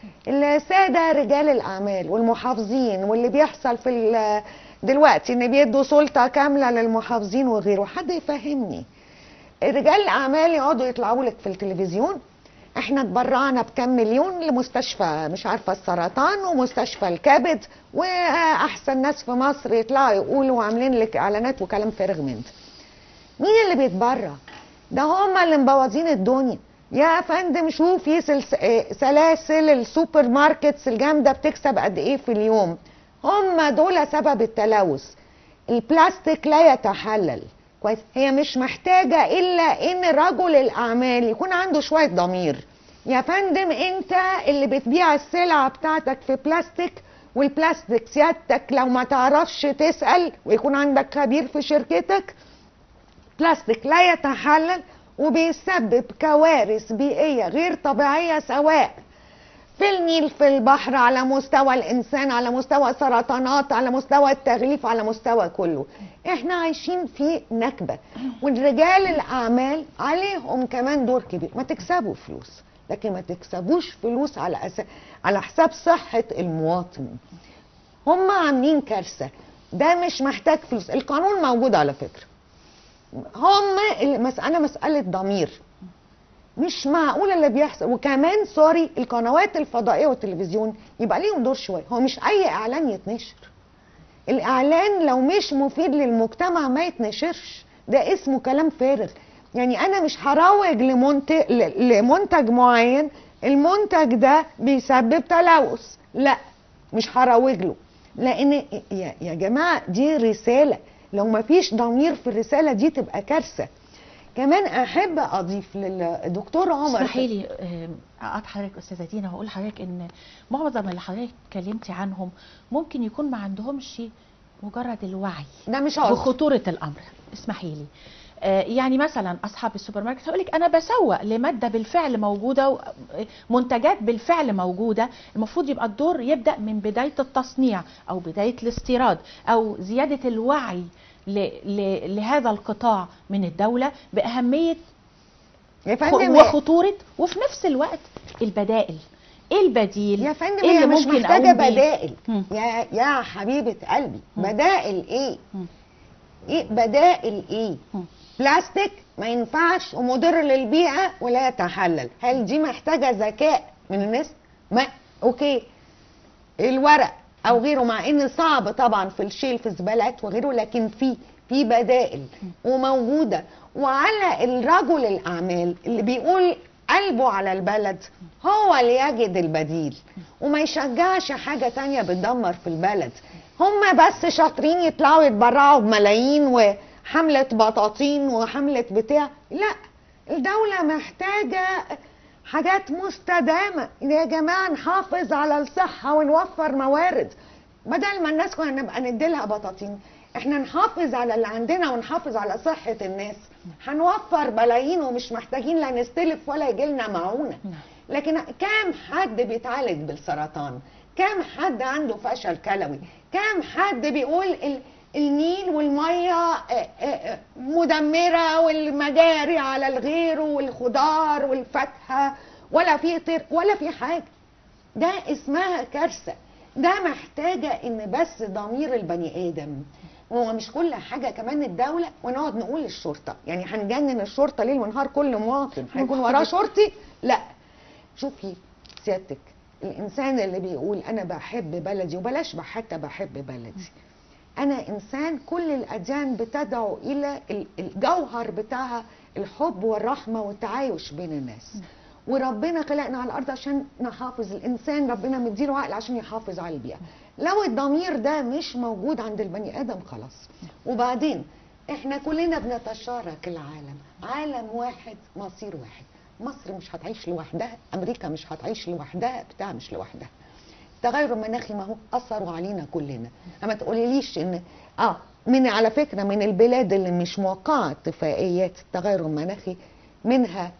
السادة رجال الأعمال والمحافظين واللي بيحصل في ال- دلوقتي إن بيدوا سلطة كاملة للمحافظين وغيره حد يفهمني رجال الأعمال يقعدوا يطلعوا لك في التلفزيون احنا اتبرعنا بكام مليون لمستشفى مش عارفة السرطان ومستشفى الكبد وأحسن ناس في مصر يطلعوا يقولوا عاملين لك إعلانات وكلام فارغ من ده مين اللي بيتبرع ده هما اللي مبوظين الدنيا يا فندم شوفي سلس... آه، سلاسل السوبر ماركتس الجامده بتكسب قد ايه في اليوم هما دول سبب التلوث البلاستيك لا يتحلل كويس هي مش محتاجه الا ان رجل الاعمال يكون عنده شويه ضمير يا فندم انت اللي بتبيع السلعه بتاعتك في بلاستيك والبلاستيك سيادتك لو ما تعرفش تسال ويكون عندك خبير في شركتك بلاستيك لا يتحلل وبيسبب كوارث بيئية غير طبيعية سواء في النيل في البحر على مستوى الإنسان على مستوى سرطانات على مستوى التغليف على مستوى كله احنا عايشين في نكبة والرجال الأعمال عليهم كمان دور كبير ما تكسبوا فلوس لكن ما تكسبوش فلوس على أس... على حساب صحه المواطن هم عاملين كارثه ده مش محتاج فلوس القانون موجود على فكره هم المساله مساله ضمير مش معقول اللي بيحصل وكمان سوري القنوات الفضائيه والتلفزيون يبقى ليهم دور شويه هو مش اي اعلان يتنشر الاعلان لو مش مفيد للمجتمع ما يتنشرش ده اسمه كلام فارغ يعني انا مش هروج لمنتج لمنتج معين المنتج ده بيسبب تلوث لا مش هروج له لان يا, يا جماعه دي رساله لو ما فيش ضمير في الرساله دي تبقى كارثه كمان احب اضيف للدكتور عمر
اسمحي لي آه، اقطع حضرتك استاذه دينا واقول لحضرتك ان معظم اللي حضرتك اتكلمتي عنهم ممكن يكون ما عندهمش مجرد الوعي
ده مش قصدي
بخطوره الامر اسمحي لي آه، يعني مثلا اصحاب السوبر ماركت هيقول لك انا بسوق لماده بالفعل موجوده و- منتجات بالفعل موجوده المفروض يبقى الدور يبدا من بدايه التصنيع او بدايه الاستيراد او زياده الوعي ل- ل- لهذا القطاع من الدوله باهميه
يا
خ-
فندم
وخطوره وفي نفس الوقت البدائل ايه البديل
يا فندم
إيه
هي
اللي
مش
ممكن
محتاجه
أقوم بيه؟
بدائل
مم.
يا يا حبيبه قلبي
مم.
بدائل ايه
مم.
ايه بدائل ايه
مم.
بلاستيك ما ينفعش ومضر للبيئه ولا يتحلل هل دي محتاجه ذكاء من الناس ما اوكي الورق او غيره مع ان صعب طبعا في الشيل في الزبالات وغيره لكن في في بدائل وموجوده وعلى الرجل الاعمال اللي بيقول قلبه على البلد هو اللي يجد البديل وما يشجعش حاجه تانية بتدمر في البلد هم بس شاطرين يطلعوا يتبرعوا بملايين وحمله بطاطين وحمله بتاع لا الدوله محتاجه حاجات مستدامه يا جماعه نحافظ على الصحه ونوفر موارد بدل ما الناس كنا نبقى نديلها بطاطين احنا نحافظ على اللي عندنا ونحافظ على صحه الناس هنوفر بلايين ومش محتاجين لا نستلف ولا يجيلنا معونه لكن كام حد بيتعالج بالسرطان كام حد عنده فشل كلوي كام حد بيقول ال- النيل والميه آه، آه، آه، مدمره والمجاري على الغير والخضار والفاكهه ولا في طير ولا في حاجه ده اسمها كارثه ده محتاجه ان بس ضمير البني ادم هو مش كل حاجه كمان الدوله ونقعد نقول للشرطه يعني هنجنن الشرطه ليل ونهار كل مواطن هيكون وراه شرطي لا شوفي سيادتك الانسان اللي بيقول انا بحب بلدي وبلاش حتى بحب بلدي انا انسان كل الاديان بتدعو الى ال- الجوهر بتاعها الحب والرحمه والتعايش بين الناس وربنا خلقنا على الارض عشان نحافظ الانسان ربنا مديله عقل عشان يحافظ على البيئه لو الضمير ده مش موجود عند البني ادم خلاص وبعدين احنا كلنا بنتشارك العالم عالم واحد مصير واحد مصر مش هتعيش لوحدها امريكا مش هتعيش لوحدها بتاع مش لوحدها التغير المناخي ما هو اثروا علينا كلنا اما تقوليليش ان اه من على فكره من البلاد اللي مش موقعه اتفاقيات التغير المناخي منها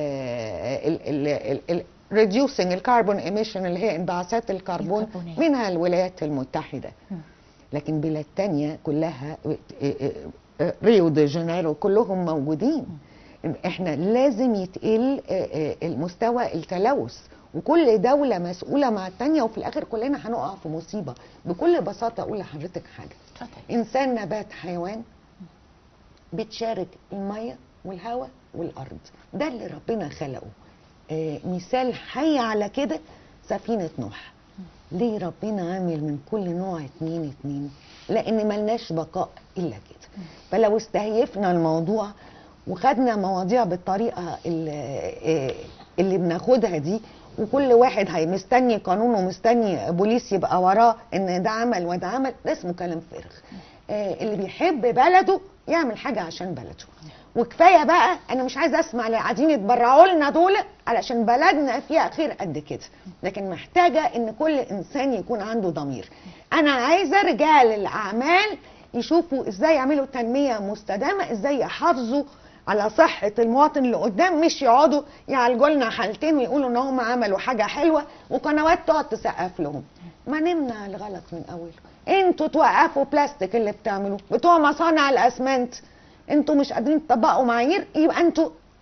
reducing الكربون ايميشن اللي هي انبعاثات الكربون
الكربونات.
منها الولايات المتحده لكن بلاد تانية كلها ريو دي جانيرو كلهم موجودين احنا لازم يتقل آه، آه، المستوى التلوث وكل دولة مسؤولة مع التانية وفي الآخر كلنا هنقع في مصيبة بكل بساطة أقول لحضرتك حاجة
اتفضل
إنسان نبات حيوان بتشارك المية والهواء والأرض ده اللي ربنا خلقه آه مثال حي على كده سفينة نوح ليه ربنا عامل من كل نوع اتنين اتنين لأن ملناش بقاء إلا كده فلو استهيفنا الموضوع وخدنا مواضيع بالطريقة اللي, آه، اللي بناخدها دي وكل واحد هي مستني قانون ومستني بوليس يبقى وراه ان ده عمل وده عمل ده اسمه كلام فارغ آه، اللي بيحب بلده يعمل حاجه عشان بلده وكفايه بقى انا مش عايزه اسمع اللي قاعدين يتبرعوا لنا دول علشان بلدنا فيها خير قد كده لكن محتاجه ان كل انسان يكون عنده ضمير انا عايزه رجال الاعمال يشوفوا ازاي يعملوا تنميه مستدامه ازاي يحافظوا على صحة المواطن اللي قدام مش يقعدوا يعالجوا لنا حالتين ويقولوا ان هم عملوا حاجة حلوة وقنوات تقعد تسقف لهم ما نمنع الغلط من اوله انتوا توقفوا بلاستيك اللي بتعملوه بتوع مصانع الاسمنت انتوا مش قادرين تطبقوا معايير يبقى انتوا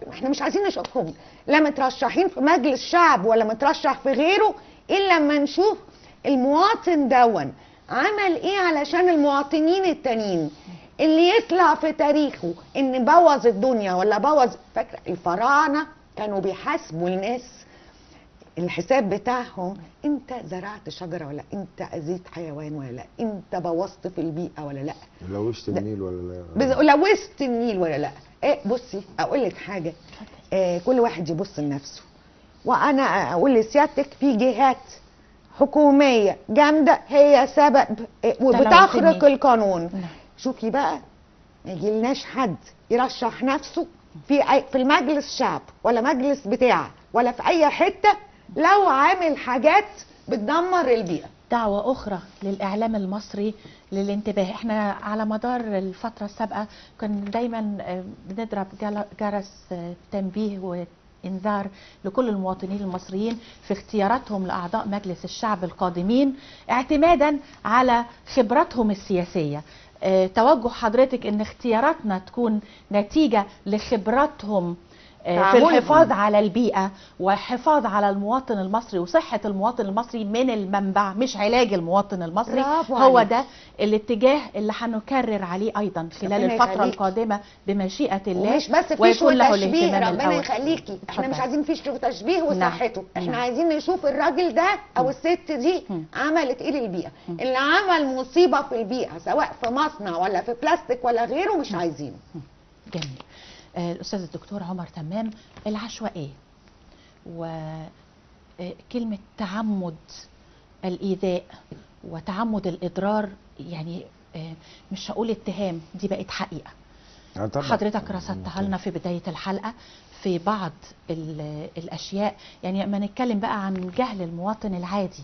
احنا مش عايزين نشوفهم لا مترشحين في مجلس شعب ولا مترشح في غيره الا لما نشوف المواطن دون عمل ايه علشان المواطنين التانيين اللي يطلع في تاريخه ان بوظ الدنيا ولا بوظ فاكره الفراعنه كانوا بيحاسبوا الناس الحساب بتاعهم انت زرعت شجره ولا انت اذيت حيوان ولا لا انت بوظت في البيئه ولا لا
لوشت
ده-
النيل ولا لا
بز- لوثت النيل ولا لا ايه بصي اقول لك حاجه آه كل واحد يبص لنفسه وانا اقول لسيادتك في جهات حكوميه جامده هي سبب آه، وبتخرق
النيل.
القانون
نعم.
شوفي بقى ما يجيلناش حد يرشح نفسه في أي- في المجلس شعب ولا مجلس بتاع ولا في اي حته لو عامل حاجات بتدمر البيئه
دعوة أخرى للإعلام المصري للانتباه احنا على مدار الفترة السابقة كنا دايما آه، بنضرب جل- جرس آه، تنبيه وإنذار لكل المواطنين المصريين في اختياراتهم لأعضاء مجلس الشعب القادمين اعتمادا على خبراتهم السياسية آه، توجه حضرتك ان اختياراتنا تكون نتيجة لخبراتهم آه، في
تعاملهم.
الحفاظ على البيئة والحفاظ على المواطن المصري وصحة المواطن المصري من المنبع مش علاج المواطن المصري
برافو
هو
عليك.
ده الاتجاه اللي هنكرر عليه أيضا خلال
ربنا
الفترة
يخليك.
القادمة بمشيئة الله
ومش بس فيش
ويكون له
وتشبيه
الاهتمام
ربنا
الأول.
يخليكي احنا مش
اتفضل.
عايزين فيش وتشبيه
نعم.
وصحته احنا
نعم.
عايزين نشوف الراجل ده او الست دي
مم.
عملت ايه للبيئه اللي عمل مصيبه في البيئه سواء في مصنع ولا في بلاستيك ولا غيره مش عايزينه
جميل آه، الأستاذ الدكتور عمر تمام العشوائية وكلمة تعمد الإيذاء وتعمد الإضرار يعني آه، مش هقول اتهام دي بقت حقيقة
آه طبعاً.
حضرتك رصدتها لنا في بداية الحلقة في بعض ال- الأشياء يعني لما نتكلم بقى عن جهل المواطن العادي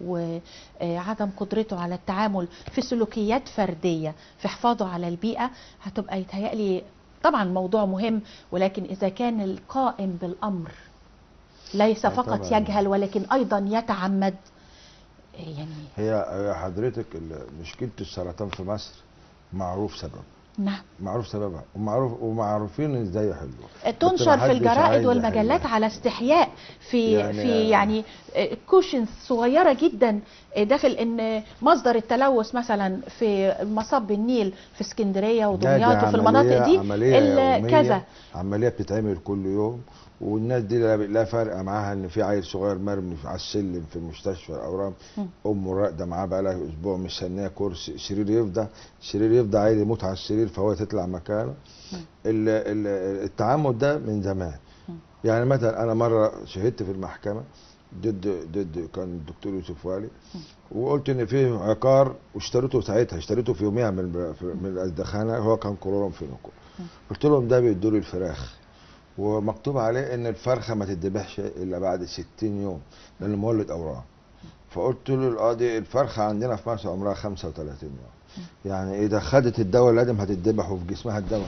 وعدم قدرته على التعامل في سلوكيات فردية في حفاظه على البيئة هتبقى يتهيألي طبعا موضوع مهم ولكن إذا كان القائم بالأمر ليس
آه
فقط
طبعاً.
يجهل ولكن أيضا يتعمد يعني
هي هي حضرتك ال- مشكله السرطان في مصر معروف سبب
نعم
معروف سببها ومعروف ومعروفين ازاي يحلوها
تنشر في
محدش
الجرائد
عايز
والمجلات
يحلها.
على استحياء في
يعني-
يعني في يعني كوشنز صغيره جدا آه، داخل ان مصدر التلوث مثلا في مصب النيل في اسكندريه
لا،
ودمياط
دي
وفي المناطق دي
عملية
ال-
يومية،
كذا
عملية بتتعمل كل يوم والناس دي لا لا فارقة معاها ان في عيل صغير مرمي على السلم في مستشفى الاورام
مم.
امه راقده معاه بقالها اسبوع مستنيه كرسي سرير يفضى سرير يفضى عيل يموت على السرير فهو تطلع مكانه ال- ال- التعمد ده من زمان
مم.
يعني مثلا انا مره شهدت في المحكمه ضد ضد كان الدكتور يوسف والي وقلت ان في عقار واشتريته ساعتها اشتريته في يوميها من في- من الدخانه هو كان كلورون فينوكول قلت لهم ده بيدوا لي الفراخ ومكتوب عليه ان الفرخه ما تتذبحش الا بعد 60 يوم لانه مولد اورام فقلت له القاضي الفرخه عندنا في مصر عمرها 35 يوم يعني اذا خدت الدواء لازم هتتذبح وفي جسمها الدواء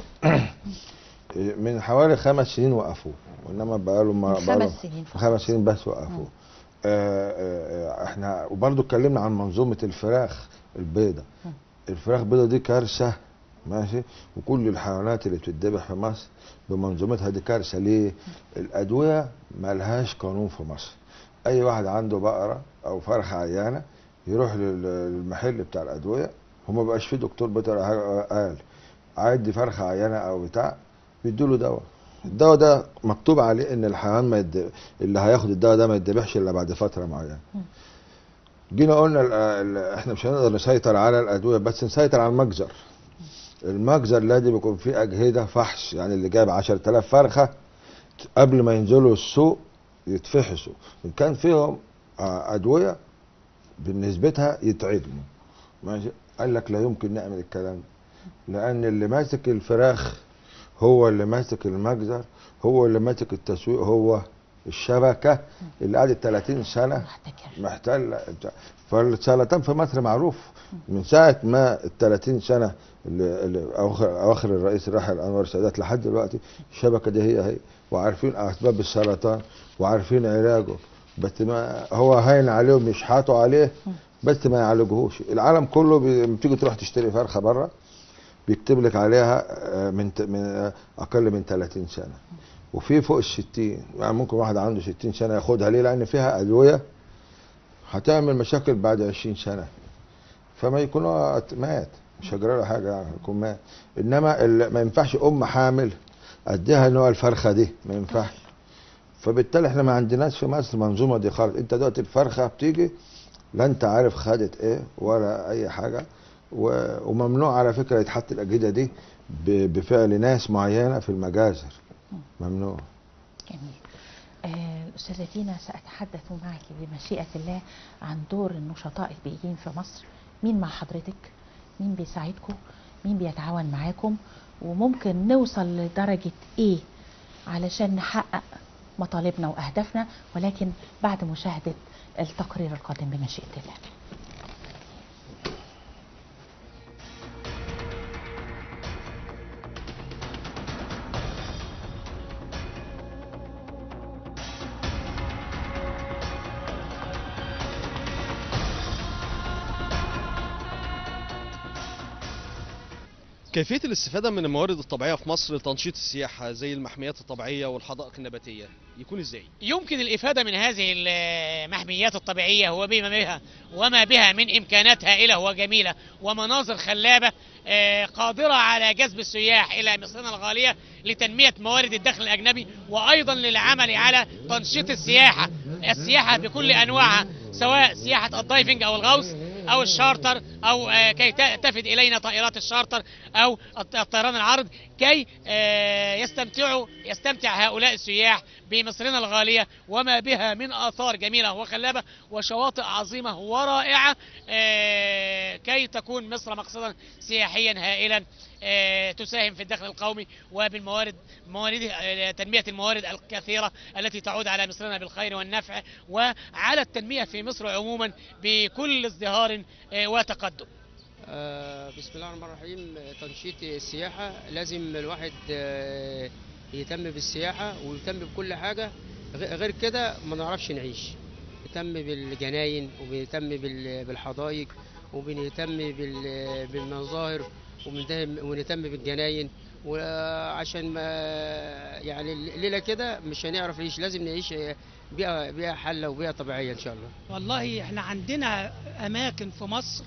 من حوالي خمس سنين وقفوه وانما بقاله ما
من خمس
بقاله
سنين فقط.
خمس سنين بس وقفوه آه، آه، آه، احنا وبرضه اتكلمنا عن منظومه الفراخ البيضاء الفراخ البيضاء دي كارثه ماشي وكل الحيوانات اللي بتتذبح في مصر بمنظومتها دي كارثه ليه؟ الادويه ملهاش قانون في مصر اي واحد عنده بقره او فرخه عيانه يروح لل- للمحل بتاع الادويه وما بقاش فيه دكتور بيطري قال عادي فرخه عيانه او بتاع بيدوا له دواء الدواء ده مكتوب عليه ان الحيوان ما يد... اللي هياخد الدواء ده ما يتذبحش الا بعد فتره معينه جينا قلنا ال... ال... احنا مش هنقدر نسيطر على الادويه بس نسيطر على المجزر المجزر لازم يكون فيه اجهزه فحص يعني اللي جايب 10000 فرخه قبل ما ينزلوا السوق يتفحصوا ان كان فيهم آه، ادويه بنسبتها يتعدموا ماشي قال لك لا يمكن نعمل الكلام ده لان اللي ماسك الفراخ هو اللي ماسك المجزر هو اللي ماسك التسويق هو الشبكه اللي قعدت 30 سنه
محتكر
محتل فالسرطان في مصر معروف من ساعه ما ال 30 سنه اللي, اللي اواخر اواخر الرئيس الراحل انور السادات لحد دلوقتي الشبكه دي هي هي وعارفين اسباب السرطان وعارفين علاجه بس ما هو هين عليهم يشحطوا عليه بس ما يعالجوهوش العالم كله بي- لما تيجي تروح تشتري فرخه بره بيكتب لك عليها آه، من ت- من آه، اقل من 30 سنه وفي فوق الستين يعني ممكن واحد عنده ستين سنة ياخدها ليه لأن فيها أدوية هتعمل مشاكل بعد عشرين سنة فما يكون هو مات مش هجرى له حاجة يعني يكون مات إنما ال- ما ينفعش أم حامل أديها نوع الفرخة دي ما ينفعش فبالتالي احنا ما عندناش في مصر منظومة دي خالص انت دلوقتي الفرخة بتيجي لا انت عارف خدت ايه ولا اي حاجة و- وممنوع على فكرة يتحط الأجهزة دي ب- بفعل ناس معينة في المجازر ممنوع
جميل آه، الأستاذة دينا سأتحدث معك بمشيئة الله عن دور النشطاء البيئيين في مصر مين مع حضرتك مين بيساعدكم مين بيتعاون معاكم وممكن نوصل لدرجة ايه علشان نحقق مطالبنا وأهدافنا ولكن بعد مشاهدة التقرير القادم بمشيئة الله
كيفية الاستفادة من الموارد الطبيعية في مصر لتنشيط السياحة زي المحميات الطبيعية والحدائق النباتية يكون ازاي؟
يمكن الإفادة من هذه المحميات الطبيعية وبما بها وما بها من إمكانات هائلة وجميلة ومناظر خلابة آه، قادرة على جذب السياح إلى مصرنا الغالية لتنمية موارد الدخل الأجنبي وأيضا للعمل على تنشيط السياحة السياحة بكل أنواعها سواء سياحة الدايفنج أو الغوص أو الشارتر أو آه، كي ت- تفد إلينا طائرات الشارتر أو الط- الطيران العرض كي آه، يستمتعوا يستمتع هؤلاء السياح بمصرنا الغالية وما بها من آثار جميلة وخلابة وشواطئ عظيمة ورائعة آه، كي تكون مصر مقصدا سياحيا هائلا آه، تساهم في الدخل القومي وبالموارد موارد آه، تنمية الموارد الكثيرة التي تعود على مصرنا بالخير والنفع وعلى التنمية في مصر عموما بكل ازدهار آه، وتقدم
آه، بسم الله الرحمن الرحيم آه، تنشيط السياحة لازم الواحد آه، يهتم بالسياحة ويهتم بكل حاجة غ- غير كده ما نعرفش نعيش نهتم بالجناين وبنهتم بال- بالحدائق وبنهتم بال- بالمظاهر وبنهتم ونهتم بالجناين وعشان ما يعني الليلة كده مش هنعرف نعيش لازم نعيش آه، بيئة بيئة حلة وبيئة طبيعية إن شاء الله
والله احنا عندنا اماكن في مصر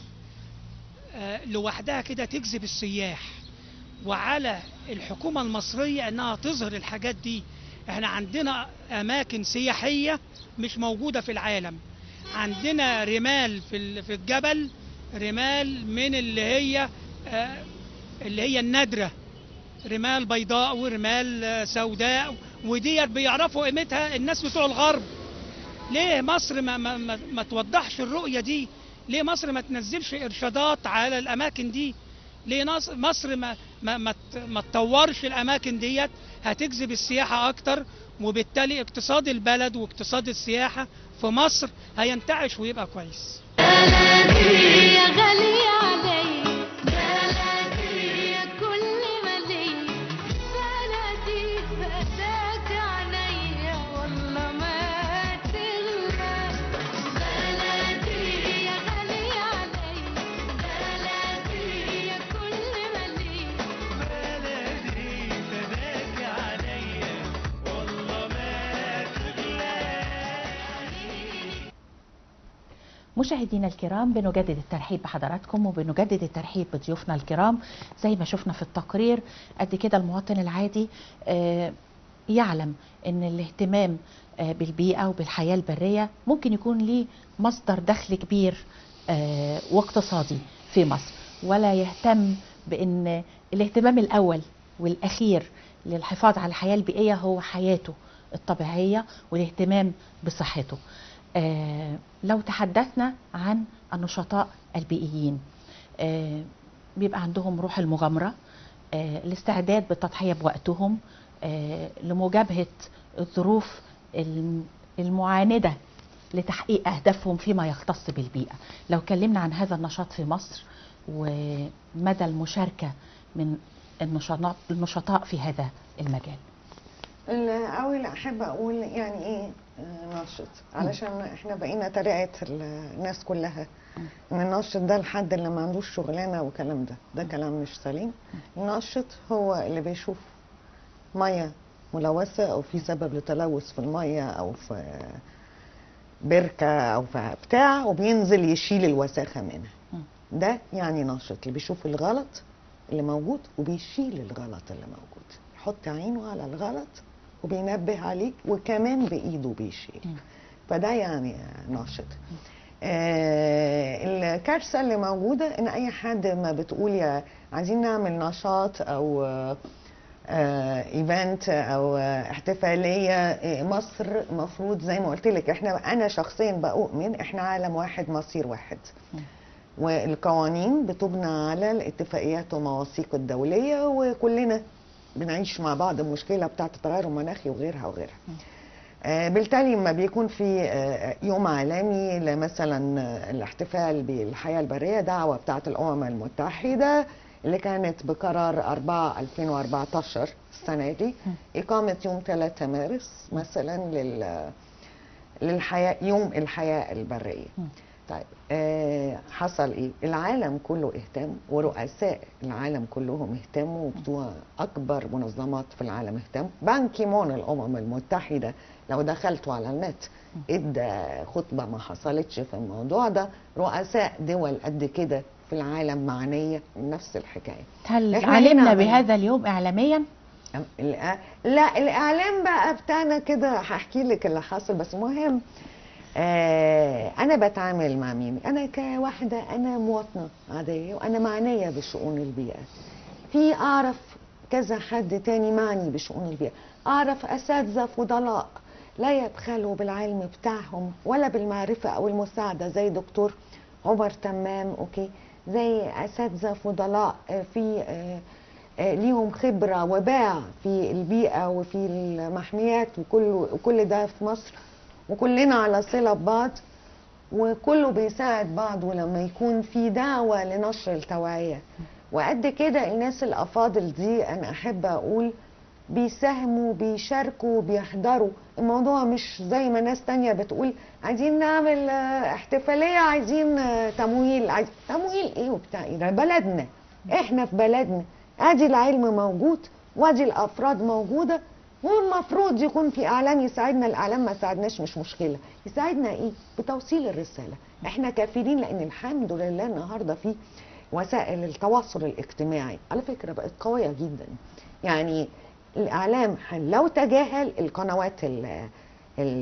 آه، لوحدها كده تجذب السياح وعلى الحكومة المصرية انها تظهر الحاجات دي احنا عندنا اماكن سياحية مش موجودة في العالم عندنا رمال في ال- في الجبل رمال من اللي هي آه، اللي هي النادرة رمال بيضاء ورمال آه، سوداء وديت بيعرفوا قيمتها الناس بتوع الغرب ليه مصر ما, ما, ما, ما توضحش الرؤية دي ليه مصر ما تنزلش إرشادات على الأماكن دي ليه نص- مصر ما ما ما, ت- ما تطورش الأماكن ديت هتجذب السياحة أكتر وبالتالي اقتصاد البلد واقتصاد السياحة في مصر هينتعش ويبقى كويس
يا غالي علي بلدي يا كل ملي بلدي فداك عينيا والله ما تغلى بلدي يا غالي علي بلدي يا كل ملي
بلدي فداك عليا والله ما تغلى
مشاهدينا الكرام بنجدد الترحيب بحضراتكم وبنجدد الترحيب بضيوفنا الكرام زي ما شفنا في التقرير قد كده المواطن العادي آه، يعلم ان الاهتمام آه، بالبيئة وبالحياة البرية ممكن يكون ليه مصدر دخل كبير آه، واقتصادي في مصر ولا يهتم بان الاهتمام الاول والاخير للحفاظ على الحياة البيئية هو حياته الطبيعية والاهتمام بصحته آه، لو تحدثنا عن النشطاء البيئيين آه، بيبقى عندهم روح المغامرة آه، الاستعداد بالتضحية بوقتهم آه، لمجابهة الظروف الم- المعاندة لتحقيق أهدافهم فيما يختص بالبيئة لو كلمنا عن هذا النشاط في مصر ومدى المشاركة من النشطاء النشطاء في هذا المجال
الأول أحب أقول يعني إيه آه، ناشط علشان إحنا بقينا طريقة الناس كلها إن الناشط ده الحد اللي ما عندوش شغلانة والكلام ده ده كلام مش سليم الناشط هو اللي بيشوف مية ملوثه او في سبب لتلوث في الميه او في بركه او في بتاع وبينزل يشيل الوساخه منها ده يعني ناشط اللي بيشوف الغلط اللي موجود وبيشيل الغلط اللي موجود يحط عينه على الغلط وبينبه عليه وكمان بايده بيشيل فده يعني ناشط آه الكارثه اللي موجوده ان اي حد ما بتقول يا عايزين نعمل نشاط او آه ايفنت او آه، احتفاليه آه، مصر مفروض زي ما قلت لك احنا انا شخصيا بؤمن احنا عالم واحد مصير واحد والقوانين بتبنى على الاتفاقيات والمواثيق الدوليه وكلنا بنعيش مع بعض المشكله بتاعه التغير المناخي وغيرها وغيرها آه، بالتالي لما بيكون في آه، يوم عالمي لمثلا آه، الاحتفال بالحياة البرية دعوة بتاعة الأمم المتحدة اللي كانت بقرار 4 2014 السنة دي إقامة يوم 3 مارس مثلا لل للحياة يوم الحياة البرية طيب آه حصل ايه العالم كله اهتم ورؤساء العالم كلهم اهتموا وبتوع اكبر منظمات في العالم اهتم بان كيمون الامم المتحده لو دخلتوا على النت ادى خطبه ما حصلتش في الموضوع ده رؤساء دول قد كده في العالم معنيه نفس الحكايه
هل
إحنا
علمنا
هنا-
بهذا اليوم اعلاميا
أم- الإع- لا الاعلام بقى بتاعنا كده هحكي لك اللي حصل بس مهم آه انا بتعامل مع مين انا كواحده انا مواطنه عاديه وانا معنيه بشؤون البيئه في اعرف كذا حد تاني معني بشؤون البيئه اعرف اساتذه فضلاء لا يبخلوا بالعلم بتاعهم ولا بالمعرفه او المساعده زي دكتور عمر تمام اوكي زي اساتذه فضلاء آه، في آه، آه، ليهم خبرة وباع في البيئة وفي المحميات وكل وكل ده في مصر وكلنا على صلة ببعض وكله بيساعد بعض ولما يكون في دعوة لنشر التوعية وقد كده الناس الأفاضل دي أنا أحب أقول بيساهموا بيشاركوا بيحضروا الموضوع مش زي ما ناس تانية بتقول عايزين نعمل آه، احتفالية عايزين آه، تمويل عايز تمويل ايه وبتاع ايه ده بلدنا احنا في بلدنا ادي العلم موجود وادي الافراد موجوده والمفروض يكون في اعلام يساعدنا الاعلام ما ساعدناش مش مشكله يساعدنا ايه بتوصيل الرساله احنا كافرين لان الحمد لله النهارده في وسائل التواصل الاجتماعي على فكره بقت قويه جدا يعني الاعلام لو تجاهل القنوات ال ال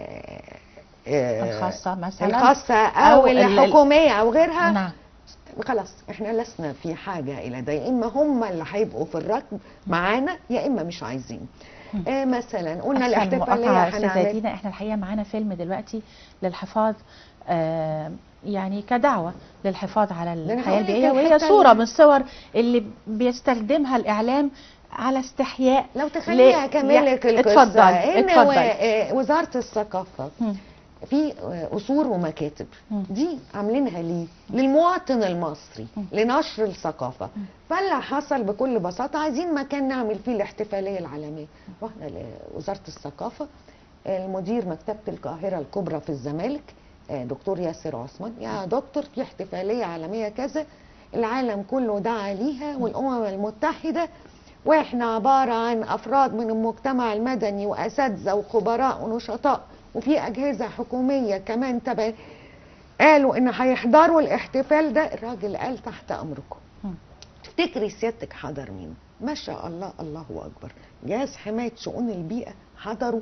الخاصة مثلا
الخاصه
أو
او
ال- ال-
الحكوميه او غيرها
نعم
خلاص احنا لسنا في حاجه الى ده يا اما هم اللي هيبقوا في الركب معانا يا اما مش عايزين آه مثلا قلنا
أسفة
الاحتفاليه
المقاطعة أستاذة
هنعمل
دينا احنا الحقيقة معانا فيلم دلوقتي للحفاظ آه يعني كدعوة للحفاظ على
أنا
الحياة
هقول لك
البيئية وهي
الحتة
صورة
اللي-
من الصور اللي بيستخدمها الإعلام على استحياء
لو تخليها
ل-
كمان لك
يا-
القصه
اتفضل
ان و-
اتفضل
آه، وزاره الثقافه
مم.
في آه، قصور ومكاتب
مم.
دي عاملينها ليه للمواطن المصري
مم.
لنشر الثقافه فاللي حصل بكل بساطه عايزين مكان نعمل فيه الاحتفاليه العالميه رحنا لوزاره الثقافه المدير مكتبه القاهره الكبرى في الزمالك آه، دكتور ياسر عثمان يا دكتور في احتفاليه عالميه كذا العالم كله دعا ليها والامم المتحده واحنا عباره عن افراد من المجتمع المدني واساتذه وخبراء ونشطاء وفي اجهزه حكوميه كمان تبع قالوا ان هيحضروا الاحتفال ده الراجل قال تحت امركم
مم.
تفتكري سيادتك حضر مين ما شاء الله الله اكبر جهاز حمايه شؤون البيئه حضروا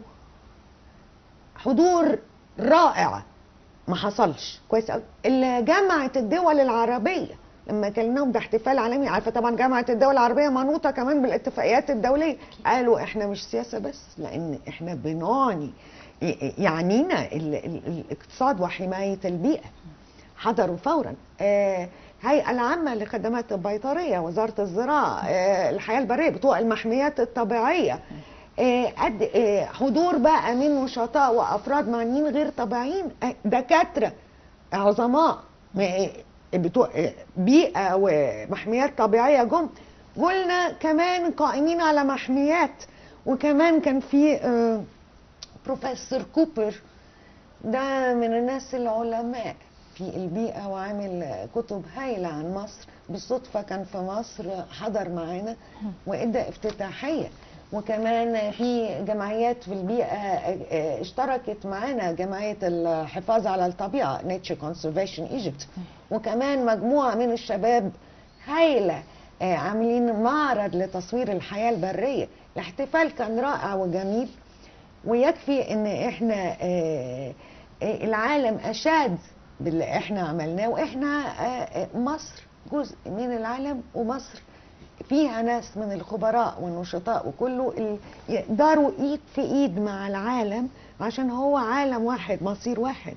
حضور رائع ما حصلش كويس قوي جامعه الدول العربيه لما كلمناهم ده احتفال عالمي عارفه طبعا جامعه الدول العربيه منوطه كمان بالاتفاقيات الدوليه قالوا احنا مش سياسه بس لان احنا بنعني يعنينا ال- ال- الاقتصاد وحمايه البيئه حضروا فورا آه، هيئة العامة لخدمات البيطرية وزارة الزراعة آه، الحياة البرية بتوع المحميات الطبيعية آه، قد آه، حضور بقى من نشطاء وأفراد معنيين غير طبيعيين آه، دكاترة عظماء آه، بتوع آه، بيئة ومحميات طبيعية جم قلنا كمان قائمين على محميات وكمان كان في آه، بروفيسور كوبر ده من الناس العلماء في البيئة وعامل كتب هايلة عن مصر بالصدفة كان في مصر حضر معانا وإدى افتتاحية وكمان في جمعيات في البيئة آه، آه، اشتركت معانا جمعية الحفاظ على الطبيعة Nature Conservation Egypt وكمان مجموعة من الشباب هايلة آه، عاملين معرض لتصوير الحياة البرية الاحتفال كان رائع وجميل ويكفي ان احنا آه، آه، العالم اشاد باللي احنا عملناه واحنا آه، آه، مصر جزء من العالم ومصر فيها ناس من الخبراء والنشطاء وكله ال- يقدروا ايد في ايد مع العالم عشان هو عالم واحد مصير واحد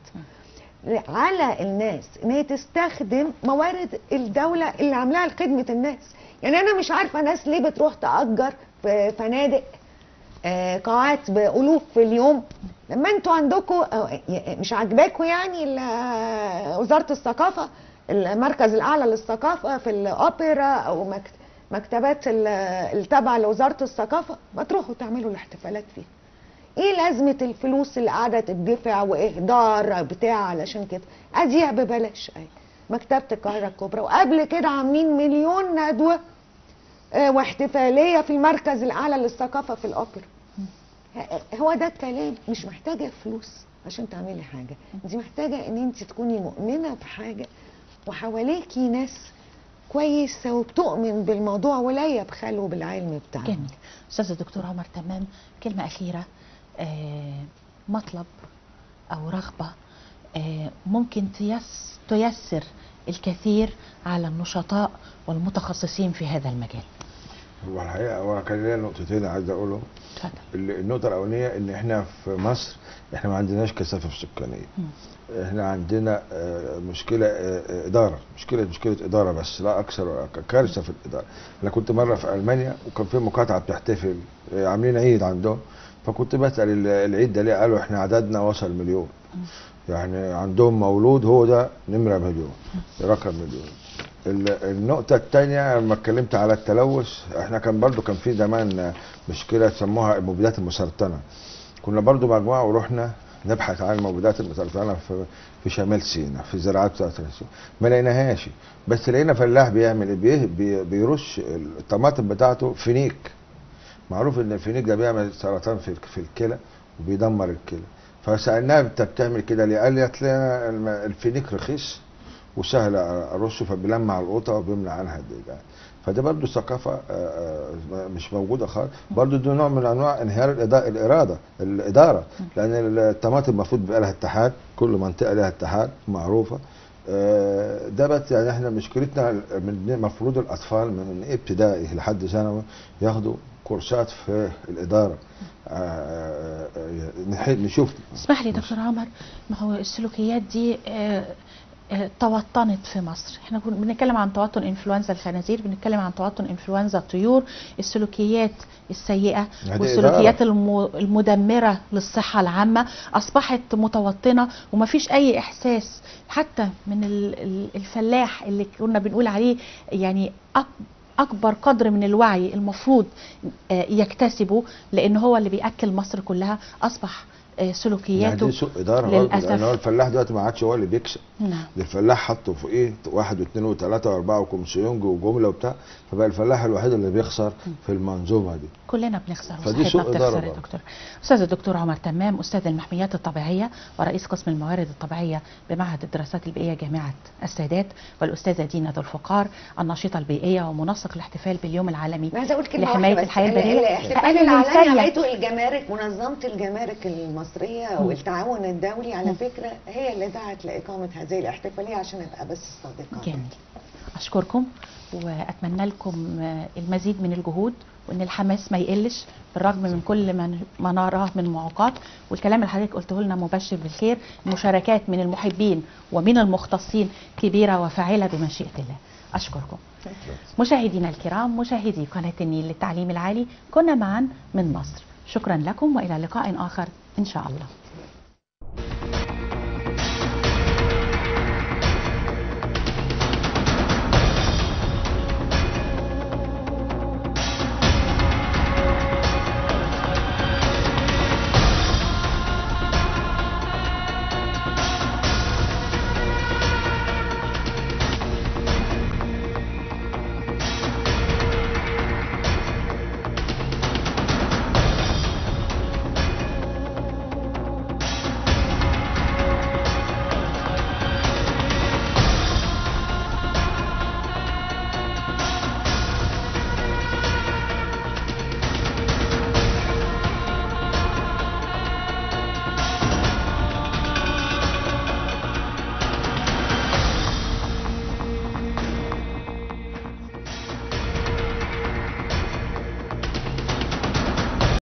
على الناس ان هي تستخدم موارد الدوله اللي عاملاها لخدمه الناس يعني انا مش عارفه ناس ليه بتروح تاجر في فنادق آه، قاعات بالوف في اليوم لما انتوا عندكم مش عاجباكم يعني ال- وزاره الثقافه المركز الاعلى للثقافه في الاوبرا او مكت- مكتبات ال- التابعه لوزاره الثقافه ما تروحوا تعملوا الاحتفالات فيها ايه لازمه الفلوس اللي قاعده تدفع واهدار بتاع علشان كده اديها ببلاش اهي مكتبه القاهره الكبرى وقبل كده عاملين مليون ندوه آه، واحتفاليه في المركز الاعلى للثقافه في الاوبرا ه- هو ده الكلام مش محتاجه فلوس عشان تعملي حاجه انت محتاجه ان انت تكوني مؤمنه بحاجه وحواليكي ناس كويسه وبتؤمن بالموضوع ولا يبخلوا بالعلم بتاعهم
جميل استاذ الدكتور عمر تمام كلمه اخيره آه، مطلب او رغبه آه، ممكن تيس تيسر الكثير على النشطاء والمتخصصين في هذا المجال
هو الحقيقه هو كان ليا نقطتين عايز اقولهم
اتفضل
ال- النقطه الاولانيه ان احنا في مصر احنا ما عندناش كثافه سكانيه احنا عندنا آه، مشكله آه، آه، اداره مشكله مشكله اداره بس لا اكثر ولا أقل. كارثه في الاداره انا كنت مره في المانيا وكان في مقاطعه بتحتفل آه، عاملين عيد عندهم فكنت بسال ال- العيد ده ليه قالوا احنا عددنا وصل مليون يعني عندهم مولود هو ده نمره مليون رقم مليون ال- النقطة الثانية لما اتكلمت على التلوث احنا كان برضو كان في زمان مشكلة سموها المبيدات المسرطنة كنا برضو مجموعة ورحنا نبحث عن المبيدات المسرطنة في في شمال سيناء في الزراعات بتاعت سيناء ما لقيناهاش بس لقينا فلاح بيعمل ايه بيه- بي- بيرش الطماطم بتاعته فينيك معروف ان الفينيك ده بيعمل سرطان في في الكلى وبيدمر الكلى فسالناه انت بتعمل كده ليه؟ قال لي هتلاقي الم- الفينيك رخيص وسهل ارشه فبيلمع القطه وبيمنع عنها الدجاج فده برضه ثقافه آه، آه، مش موجوده خالص برضه ده نوع من انواع انهيار الإدا- الاراده الاداره لان الطماطم المفروض بيبقى لها اتحاد كل منطقه لها اتحاد معروفه آه، ده بس يعني احنا مشكلتنا من المفروض الاطفال من ابتدائي لحد ثانوي ياخدوا كورسات في الاداره آه، آه، آه، نح- نشوف
اسمح لي دكتور عمر ما هو السلوكيات دي آه، آه، توطنت في مصر احنا كنا بنتكلم عن توطن انفلونزا الخنازير بنتكلم عن توطن انفلونزا الطيور السلوكيات السيئة
هذه
والسلوكيات الم- المدمرة للصحة العامة أصبحت متوطنة ومفيش أي إحساس حتى من ال- ال- الفلاح اللي كنا بنقول عليه يعني أك- أكبر قدر من الوعي المفروض آه، يكتسبه لأن هو اللي بيأكل مصر كلها أصبح آه،
يعني
سلوكياته
دي سوء اداره برضه
للأسف.
لان هو الفلاح دلوقتي ما عادش هو اللي بيكسب
نعم
ده الفلاح حطه في ايه واحد واثنين وثلاثه واربعه وكومسيونج وجمله وبتاع فبقى الفلاح الوحيد اللي بيخسر في المنظومه دي
كلنا بنخسر
فدي
وصحتنا
سوء إدارة
بتخسر يا
برضه.
دكتور استاذ الدكتور عمر تمام استاذ المحميات الطبيعيه ورئيس قسم الموارد الطبيعيه بمعهد الدراسات البيئيه جامعه السادات والاستاذه دينا ذو الفقار الناشطه البيئيه ومنسق الاحتفال باليوم العالمي
انا عايزه اقول كلمه
لحماية
واحدة بس.
الحياة
ال-
البرية.
الاحتفال
أقل من
العالمي
ثانية.
عملته الجمارك منظمه الجمارك المصريه والتعاون الدولي على فكره هي اللي دعت لاقامه هذه الاحتفاليه عشان ابقى بس صادقه
جميل اشكركم واتمنى لكم آه، المزيد من الجهود وان الحماس ما يقلش بالرغم من كل ما ما نراه من معوقات والكلام اللي حضرتك قلته لنا مبشر بالخير مشاركات من المحبين ومن المختصين كبيره وفاعله بمشيئه الله اشكركم مشاهدينا الكرام مشاهدي قناه النيل للتعليم العالي كنا معا من مصر شكرا لكم والى لقاء اخر ان شاء الله